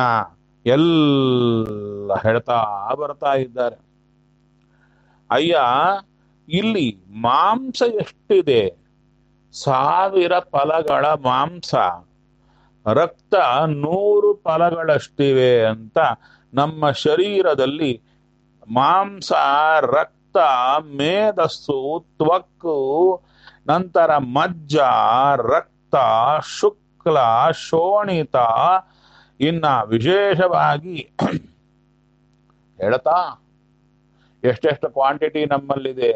S1: ಎಲ್ಲ ಹೇಳ್ತಾ ಬರ್ತಾ ಇದ್ದಾರೆ ಅಯ್ಯ ಇಲ್ಲಿ ಮಾಂಸ ಎಷ್ಟಿದೆ ಸಾವಿರ ಫಲಗಳ ಮಾಂಸ ರಕ್ತ ನೂರು ಫಲಗಳಷ್ಟಿವೆ ಅಂತ ನಮ್ಮ ಶರೀರದಲ್ಲಿ ಮಾಂಸ ರಕ್ತ ಮೇಧಸ್ಸು ತ್ವಕ್ಕು ನಂತರ ಮಜ್ಜ ರಕ್ತ ಶುಕ್ಲ ಶೋಣಿತ ಇನ್ನ ವಿಶೇಷವಾಗಿ ಹೇಳ್ತಾ ಎಷ್ಟೆಷ್ಟು ಕ್ವಾಂಟಿಟಿ ನಮ್ಮಲ್ಲಿದೆ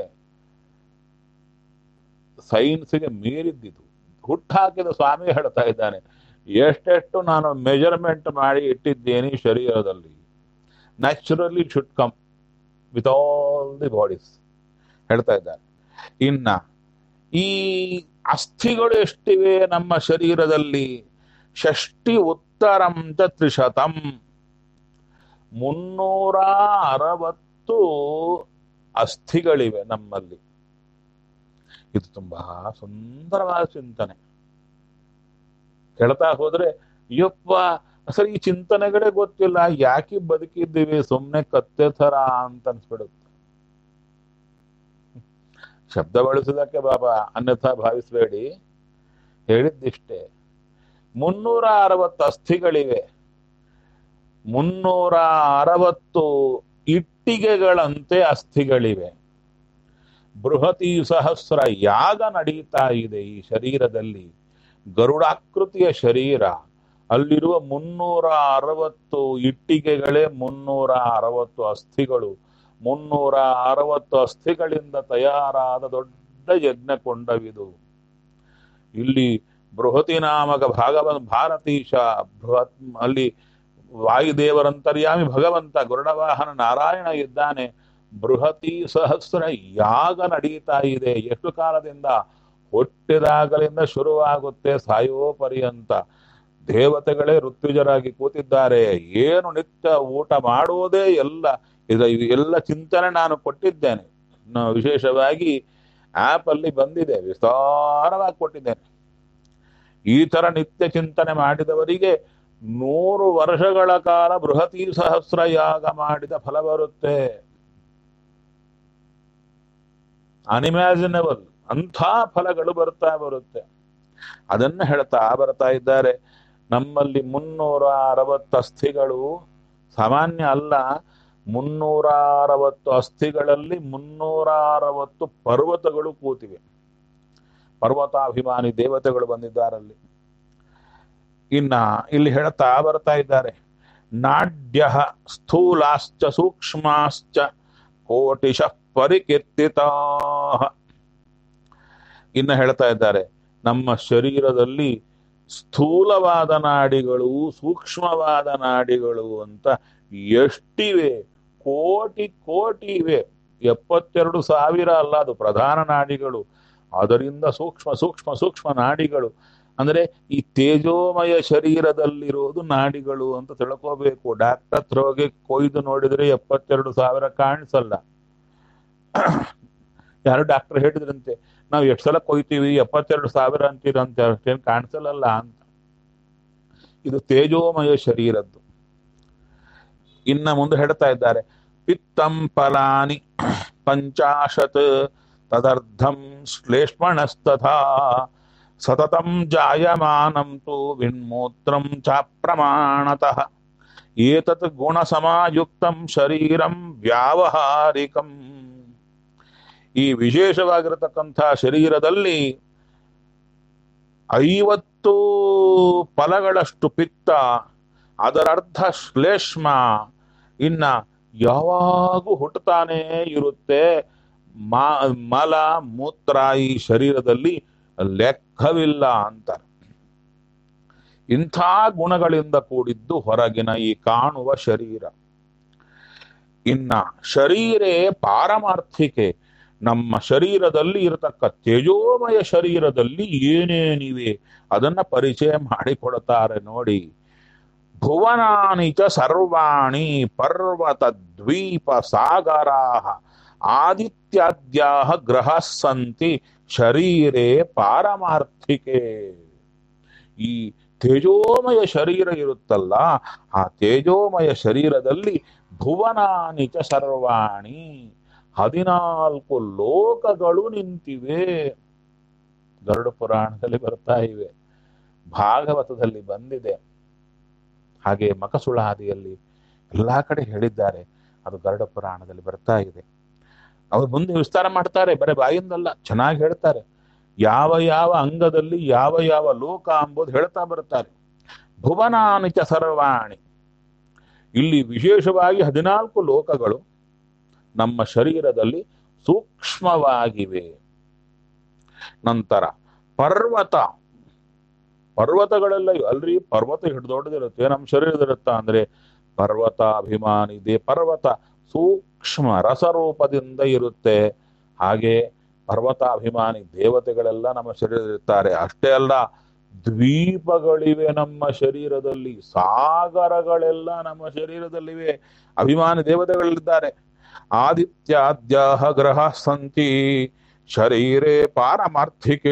S1: ಸೈನ್ಸ್ಗೆ ಮೀರಿದ್ದಿತು ಹುಟ್ಟಾಕಿದ ಸ್ವಾಮಿ ಹೇಳ್ತಾ ಇದ್ದಾನೆ ಎಷ್ಟೆಷ್ಟು ನಾನು ಮೆಜರ್ಮೆಂಟ್ ಮಾಡಿ ಇಟ್ಟಿದ್ದೇನೆ ಈ ಶರೀರದಲ್ಲಿ naturally should come with all the bodies ಹೇಳ್ತಾ ಇದ್ದಾರೆ ಇನ್ನ ಈ ಅಸ್ಥಿಗಳು ಎಷ್ಟಿವೆ ನಮ್ಮ ಶರೀರದಲ್ಲಿ ಷಷ್ಟಿ ಉತ್ತರಂ ಚ ತ್ರಿಶತಂ ಮುನ್ನೂರ ಅರವತ್ತು ಅಸ್ಥಿಗಳಿವೆ ನಮ್ಮಲ್ಲಿ ಇದು ತುಂಬಾ ಸುಂದರವಾದ ಚಿಂತನೆ ಕೇಳ್ತಾ ಹೋದ್ರೆ ಯಪ್ಪ ಸರಿ ಈ ಚಿಂತನೆಗಳೇ ಗೊತ್ತಿಲ್ಲ ಯಾಕೆ ಬದುಕಿದ್ದೀವಿ ಸುಮ್ಮನೆ ಕತ್ತೆ ಥರ ಅಂತ ಅನ್ಸ್ಬಿಡುತ್ತೆ ಶಬ್ದ ಬಳಸೋದಕ್ಕೆ ಬಾಬಾ ಅನ್ಯಥಾ ಭಾವಿಸಬೇಡಿ ಹೇಳಿದ್ದಿಷ್ಟೇ ಮುನ್ನೂರ ಅರವತ್ತು ಅಸ್ಥಿಗಳಿವೆ ಮುನ್ನೂರ ಅರವತ್ತು ಇಟ್ಟಿಗೆಗಳಂತೆ ಅಸ್ಥಿಗಳಿವೆ ಬೃಹತಿ ಸಹಸ್ರ ಯಾಗ ನಡೀತಾ ಇದೆ ಈ ಶರೀರದಲ್ಲಿ ಗರುಡಾಕೃತಿಯ ಶರೀರ ಅಲ್ಲಿರುವ ಮುನ್ನೂರ ಅರವತ್ತು ಇಟ್ಟಿಗೆಗಳೇ ಮುನ್ನೂರ ಅರವತ್ತು ಅಸ್ಥಿಗಳು ಮುನ್ನೂರ ಅರವತ್ತು ಅಸ್ಥಿಗಳಿಂದ ತಯಾರಾದ ದೊಡ್ಡ ಯಜ್ಞ ಕೊಂಡವಿದು ಇಲ್ಲಿ ಬೃಹತಿ ನಾಮಕ ಭಾಗವ ಭಾರತೀಶ ಬೃಹತ್ ಅಲ್ಲಿ ವಾಯುದೇವರಂತರ್ಯಾಮಿ ಭಗವಂತ ಗರುಡವಾಹನ ನಾರಾಯಣ ಇದ್ದಾನೆ ಬೃಹತಿ ಸಹಸ್ರ ಯಾಗ ನಡೀತಾ ಇದೆ ಎಷ್ಟು ಕಾಲದಿಂದ ಹುಟ್ಟಿದಾಗಲಿಂದ ಶುರುವಾಗುತ್ತೆ ಸಾಯೋ ಪರ್ಯಂತ ದೇವತೆಗಳೇ ಋತ್ವಿಜರಾಗಿ ಕೂತಿದ್ದಾರೆ ಏನು ನಿತ್ಯ ಊಟ ಮಾಡುವುದೇ ಎಲ್ಲ ಇದು ಇದು ಎಲ್ಲ ಚಿಂತನೆ ನಾನು ಕೊಟ್ಟಿದ್ದೇನೆ ನ- ವಿಶೇಷವಾಗಿ ಆಪ್ ಅಲ್ಲಿ ಬಂದಿದೆ ವಿಸ್ತಾರವಾಗಿ ಕೊಟ್ಟಿದ್ದೇನೆ ಈ ತರ ನಿತ್ಯ ಚಿಂತನೆ ಮಾಡಿದವರಿಗೆ ನೂರು ವರ್ಷಗಳ ಕಾಲ ಬೃಹತಿ ಸಹಸ್ರ ಯಾಗ ಮಾಡಿದ ಫಲ ಬರುತ್ತೆ ಅನ್ಇಮ್ಯಾಜಿನಬಲ್ ಅಂಥ ಫಲಗಳು ಬರ್ತಾ ಬರುತ್ತೆ ಅದನ್ನ ಹೇಳ್ತಾ ಬರ್ತಾ ಇದ್ದಾರೆ ನಮ್ಮಲ್ಲಿ ಮುನ್ನೂರ ಅರವತ್ತು ಅಸ್ಥಿಗಳು ಸಾಮಾನ್ಯ ಅಲ್ಲ ಮುನ್ನೂರ ಅರವತ್ತು ಅಸ್ಥಿಗಳಲ್ಲಿ ಮುನ್ನೂರ ಅರವತ್ತು ಪರ್ವತಗಳು ಕೂತಿವೆ ಪರ್ವತಾಭಿಮಾನಿ ದೇವತೆಗಳು ಬಂದಿದ್ದಾರಲ್ಲಿ ಇನ್ನ ಇಲ್ಲಿ ಹೇಳ್ತಾ ಬರ್ತಾ ಇದ್ದಾರೆ ನಾಡ್ಯ ಸ್ಥೂಲಾಶ್ಚ ಸೂಕ್ಷ್ಮಾಶ್ಚ ಕೋಟಿಶ ಪರಿಕೀರ್ತಿತಾ ಇನ್ನು ಹೇಳ್ತಾ ಇದ್ದಾರೆ ನಮ್ಮ ಶರೀರದಲ್ಲಿ ಸ್ಥೂಲವಾದ ನಾಡಿಗಳು ಸೂಕ್ಷ್ಮವಾದ ನಾಡಿಗಳು ಅಂತ ಎಷ್ಟಿವೆ ಕೋಟಿ ಕೋಟಿ ಇವೆ ಎಪ್ಪತ್ತೆರಡು ಸಾವಿರ ಅಲ್ಲ ಅದು ಪ್ರಧಾನ ನಾಡಿಗಳು ಅದರಿಂದ ಸೂಕ್ಷ್ಮ ಸೂಕ್ಷ್ಮ ಸೂಕ್ಷ್ಮ ನಾಡಿಗಳು ಅಂದ್ರೆ ಈ ತೇಜೋಮಯ ಶರೀರದಲ್ಲಿರೋದು ನಾಡಿಗಳು ಅಂತ ತಿಳ್ಕೋಬೇಕು ಡಾಕ್ಟರ್ ಹತ್ರ ಹೋಗಿ ಕೊಯ್ದು ನೋಡಿದ್ರೆ ಎಪ್ಪತ್ತೆರಡು ಸಾವಿರ ಕಾಣಿಸಲ್ಲ ಯಾರು ಡಾಕ್ಟರ್ ಹೇಳಿದ್ರಂತೆ ನಾವು ಎಷ್ಟು ಸಲ ಕೊಯ್ತೀವಿ ಎಪ್ಪತ್ತೆರಡು ಸಾವಿರ ಅಂತೀರಂತೆ ಅಷ್ಟೇನು ಕಾಣಿಸಲ್ಲ ಅಂತ ಇದು ತೇಜೋಮಯ ಶರೀರದ್ದು ಇನ್ನ ಮುಂದೆ ಹೇಳ್ತಾ ಇದ್ದಾರೆ ಪಿತ್ತಂ ಫಲಾನಿ ಪಂಚಾಶತ್ ತದರ್ಧಂ ಶ್ಲೇಷ್ಮಣಸ್ತಥಾ ಸತತಂ ಜಾಯಮಾನಂ ತು ವಿನ್ಮೂತ್ರಂ ಚಾಪ್ರಮಾಣತಃ ಏತತ್ ಗುಣಸಮಾಯುಕ್ತಂ ಶರೀರಂ ವ್ಯಾವಹಾರಿಕಂ ಈ ವಿಶೇಷವಾಗಿರತಕ್ಕಂಥ ಶರೀರದಲ್ಲಿ ಐವತ್ತು ಫಲಗಳಷ್ಟು ಪಿತ್ತ ಅದರರ್ಧ ಶ್ಲೇಷ್ಮ ಇನ್ನ ಯಾವಾಗೂ ಹುಟ್ಟುತ್ತಾನೇ ಇರುತ್ತೆ ಮಾ ಮಲ ಮೂತ್ರ ಈ ಶರೀರದಲ್ಲಿ ಲೆಕ್ಕವಿಲ್ಲ ಅಂತಾರೆ ಇಂಥ ಗುಣಗಳಿಂದ ಕೂಡಿದ್ದು ಹೊರಗಿನ ಈ ಕಾಣುವ ಶರೀರ ಇನ್ನ ಶರೀರೇ ಪಾರಮಾರ್ಥಿಕೆ ನಮ್ಮ ಶರೀರದಲ್ಲಿ ಇರತಕ್ಕ ತೇಜೋಮಯ ಶರೀರದಲ್ಲಿ ಏನೇನಿವೆ ಅದನ್ನ ಪರಿಚಯ ಮಾಡಿಕೊಡ್ತಾರೆ ನೋಡಿ ಭುವನಾನಿ ಚ ಸರ್ವಾಣಿ ಪರ್ವತ ದ್ವೀಪ ಸಾಗರಾ ಆದಿತ್ಯಾದ್ಯಾ ಗ್ರಹ ಸಂತಿ ಶರೀರೇ ಪಾರಮಾರ್ಥಿಕೆ ಈ ತೇಜೋಮಯ ಶರೀರ ಇರುತ್ತಲ್ಲ ಆ ತೇಜೋಮಯ ಶರೀರದಲ್ಲಿ ಭುವನಾನಿ ಚ ಸರ್ವಾಣಿ ಹದಿನಾಲ್ಕು ಲೋಕಗಳು ನಿಂತಿವೆ ಗರುಡ ಪುರಾಣದಲ್ಲಿ ಬರ್ತಾ ಇವೆ ಭಾಗವತದಲ್ಲಿ ಬಂದಿದೆ ಹಾಗೆ ಮಕಸುಳಾದಿಯಲ್ಲಿ ಎಲ್ಲಾ ಕಡೆ ಹೇಳಿದ್ದಾರೆ ಅದು ಗರುಡ ಪುರಾಣದಲ್ಲಿ ಬರ್ತಾ ಇದೆ ಅವ್ರು ಮುಂದೆ ವಿಸ್ತಾರ ಮಾಡ್ತಾರೆ ಬರೀ ಬಾಯಿಂದಲ್ಲ ಚೆನ್ನಾಗಿ ಹೇಳ್ತಾರೆ ಯಾವ ಯಾವ ಅಂಗದಲ್ಲಿ ಯಾವ ಯಾವ ಲೋಕ ಅಂಬುದು ಹೇಳ್ತಾ ಬರ್ತಾರೆ ಭುವನಾನಿ ಚ ಸರ್ವಾಣಿ ಇಲ್ಲಿ ವಿಶೇಷವಾಗಿ ಹದಿನಾಲ್ಕು ಲೋಕಗಳು ನಮ್ಮ ಶರೀರದಲ್ಲಿ ಸೂಕ್ಷ್ಮವಾಗಿವೆ ನಂತರ ಪರ್ವತ ಪರ್ವತಗಳೆಲ್ಲ ಅಲ್ರಿ ಪರ್ವತ ಹಿಡಿದು ದೊಡ್ಡದಿರುತ್ತೆ ನಮ್ಮ ಶರೀರದಿರುತ್ತ ಅಂದ್ರೆ ಪರ್ವತ ಅಭಿಮಾನಿ ಇದೆ ಪರ್ವತ ಸೂಕ್ಷ್ಮ ರಸರೂಪದಿಂದ ಇರುತ್ತೆ ಹಾಗೆ ಪರ್ವತ ಅಭಿಮಾನಿ ದೇವತೆಗಳೆಲ್ಲ ನಮ್ಮ ಶರೀರದಲ್ಲಿರ್ತಾರೆ ಅಷ್ಟೇ ಅಲ್ಲ ದ್ವೀಪಗಳಿವೆ ನಮ್ಮ ಶರೀರದಲ್ಲಿ ಸಾಗರಗಳೆಲ್ಲ ನಮ್ಮ ಶರೀರದಲ್ಲಿವೆ ಅಭಿಮಾನಿ ದೇವತೆಗಳಿದ್ದಾರೆ ಆದಿತ್ಯಾದ್ಯ ಗ್ರಹ ಸಂತಿ ಶರೀರೇ ಪಾರಮಾರ್ಥಿಕೆ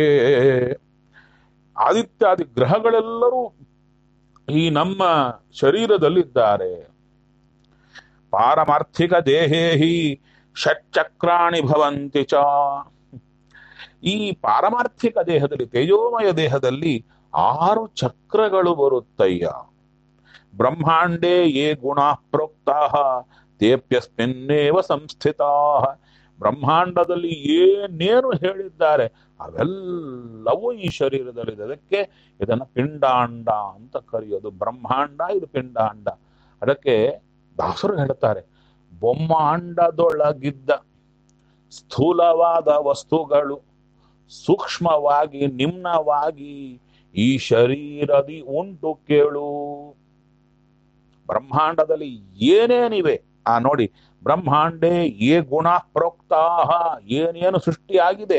S1: ಆದಿತ್ಯಾದಿ ಗ್ರಹಗಳೆಲ್ಲರೂ ಈ ನಮ್ಮ ಶರೀರದಲ್ಲಿದ್ದಾರೆ ಪಾರಮಾರ್ಥಿಕ ದೇಹೇ ಹಿ ಷಟ್ಚಕ್ರಾಣಿ ಭವಂತಿ ಚ ಈ ಪಾರಮಾರ್ಥಿಕ ದೇಹದಲ್ಲಿ ತೇಜೋಮಯ ದೇಹದಲ್ಲಿ ಆರು ಚಕ್ರಗಳು ಬರುತ್ತಯ್ಯ ಬ್ರಹ್ಮಾಂಡೇ ಯೇ ಗುಣ ಪ್ರೋಕ್ತಾ ತೇಪ್ಯಸ್ಮಿನ್ನೇವ ಸಂಸ್ಥಿತಾ ಬ್ರಹ್ಮಾಂಡದಲ್ಲಿ ಏನೇನು ಹೇಳಿದ್ದಾರೆ ಅವೆಲ್ಲವೂ ಈ ಶರೀರದಲ್ಲಿದೆ ಅದಕ್ಕೆ ಇದನ್ನ ಪಿಂಡಾಂಡ ಅಂತ ಕರೆಯೋದು ಬ್ರಹ್ಮಾಂಡ ಇದು ಪಿಂಡಾಂಡ ಅದಕ್ಕೆ ದಾಸರು ಹೇಳ್ತಾರೆ ಬೊಮ್ಮಾಂಡದೊಳಗಿದ್ದ ಸ್ಥೂಲವಾದ ವಸ್ತುಗಳು ಸೂಕ್ಷ್ಮವಾಗಿ ನಿಮ್ನವಾಗಿ ಈ ಶರೀರದಿ ಉಂಟು ಕೇಳು ಬ್ರಹ್ಮಾಂಡದಲ್ಲಿ ಏನೇನಿವೆ ಆ ನೋಡಿ ಬ್ರಹ್ಮಾಂಡೇ ಏ ಗುಣ ಪ್ರೋಕ್ತಾಹ ಏನೇನು ಸೃಷ್ಟಿಯಾಗಿದೆ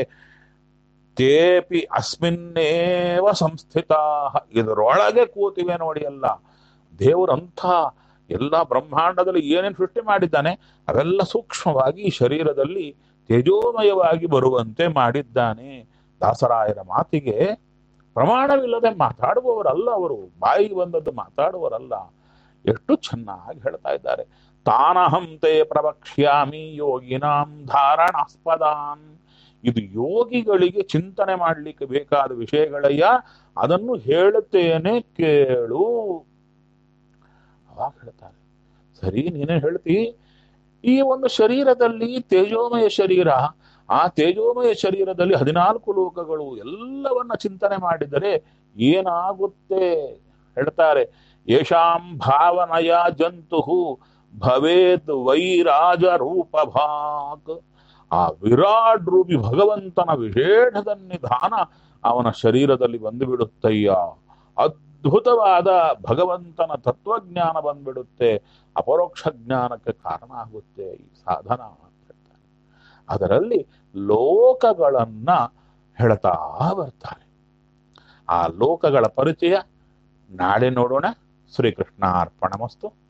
S1: ತೇಪಿ ಅಸ್ಮಿನ್ನೇವ ಸಂಸ್ಥಿತಾ ಇದರೊಳಗೆ ಕೂತಿವೆ ನೋಡಿ ಎಲ್ಲ ದೇವರಂಥ ಎಲ್ಲ ಬ್ರಹ್ಮಾಂಡದಲ್ಲಿ ಏನೇನು ಸೃಷ್ಟಿ ಮಾಡಿದ್ದಾನೆ ಅವೆಲ್ಲ ಸೂಕ್ಷ್ಮವಾಗಿ ಈ ಶರೀರದಲ್ಲಿ ತೇಜೋಮಯವಾಗಿ ಬರುವಂತೆ ಮಾಡಿದ್ದಾನೆ ದಾಸರಾಯರ ಮಾತಿಗೆ ಪ್ರಮಾಣವಿಲ್ಲದೆ ಮಾತಾಡುವವರಲ್ಲ ಅವರು ಬಾಯಿಗೆ ಬಂದದ್ದು ಮಾತಾಡುವವರಲ್ಲ ಎಷ್ಟು ಚೆನ್ನಾಗಿ ಹೇಳ್ತಾ ಇದ್ದಾರೆ ತಾನಹಂತೆ ಪ್ರವಕ್ಷ್ಯಾಮಿ ಯೋಗಿನಾಂ ಧಾರಣಾಸ್ಪದಾನ್ ಇದು ಯೋಗಿಗಳಿಗೆ ಚಿಂತನೆ ಮಾಡಲಿಕ್ಕೆ ಬೇಕಾದ ವಿಷಯಗಳಯ್ಯ ಅದನ್ನು ಹೇಳುತ್ತೇನೆ ಕೇಳು ಅವಾಗ ಹೇಳ್ತಾರೆ ಸರಿ ನೀನೇ ಹೇಳ್ತಿ ಈ ಒಂದು ಶರೀರದಲ್ಲಿ ತೇಜೋಮಯ ಶರೀರ ಆ ತೇಜೋಮಯ ಶರೀರದಲ್ಲಿ ಹದಿನಾಲ್ಕು ಲೋಕಗಳು ಎಲ್ಲವನ್ನ ಚಿಂತನೆ ಮಾಡಿದರೆ ಏನಾಗುತ್ತೆ ಹೇಳ್ತಾರೆ ಯಶಾಂ ಭಾವನಯ ಜಂತು ಭವೇದ್ ವೈರಾಜ ರೂಪ ಭಾಕ್ ಆ ವಿರಾಟ್ ರೂಪಿ ಭಗವಂತನ ವಿಶೇಷದ ನಿಧಾನ ಅವನ ಶರೀರದಲ್ಲಿ ಬಂದು ಬಿಡುತ್ತಯ್ಯ ಅದ್ಭುತವಾದ ಭಗವಂತನ ತತ್ವಜ್ಞಾನ ಬಂದ್ಬಿಡುತ್ತೆ ಅಪರೋಕ್ಷ ಜ್ಞಾನಕ್ಕೆ ಕಾರಣ ಆಗುತ್ತೆ ಈ ಸಾಧನ ಅಂತ ಹೇಳ್ತಾರೆ ಅದರಲ್ಲಿ ಲೋಕಗಳನ್ನ ಹೇಳ್ತಾ ಬರ್ತಾರೆ ಆ ಲೋಕಗಳ ಪರಿಚಯ ನಾಳೆ ನೋಡೋಣ ಶ್ರೀಕೃಷ್ಣ ಅರ್ಪಣಮಸ್ತು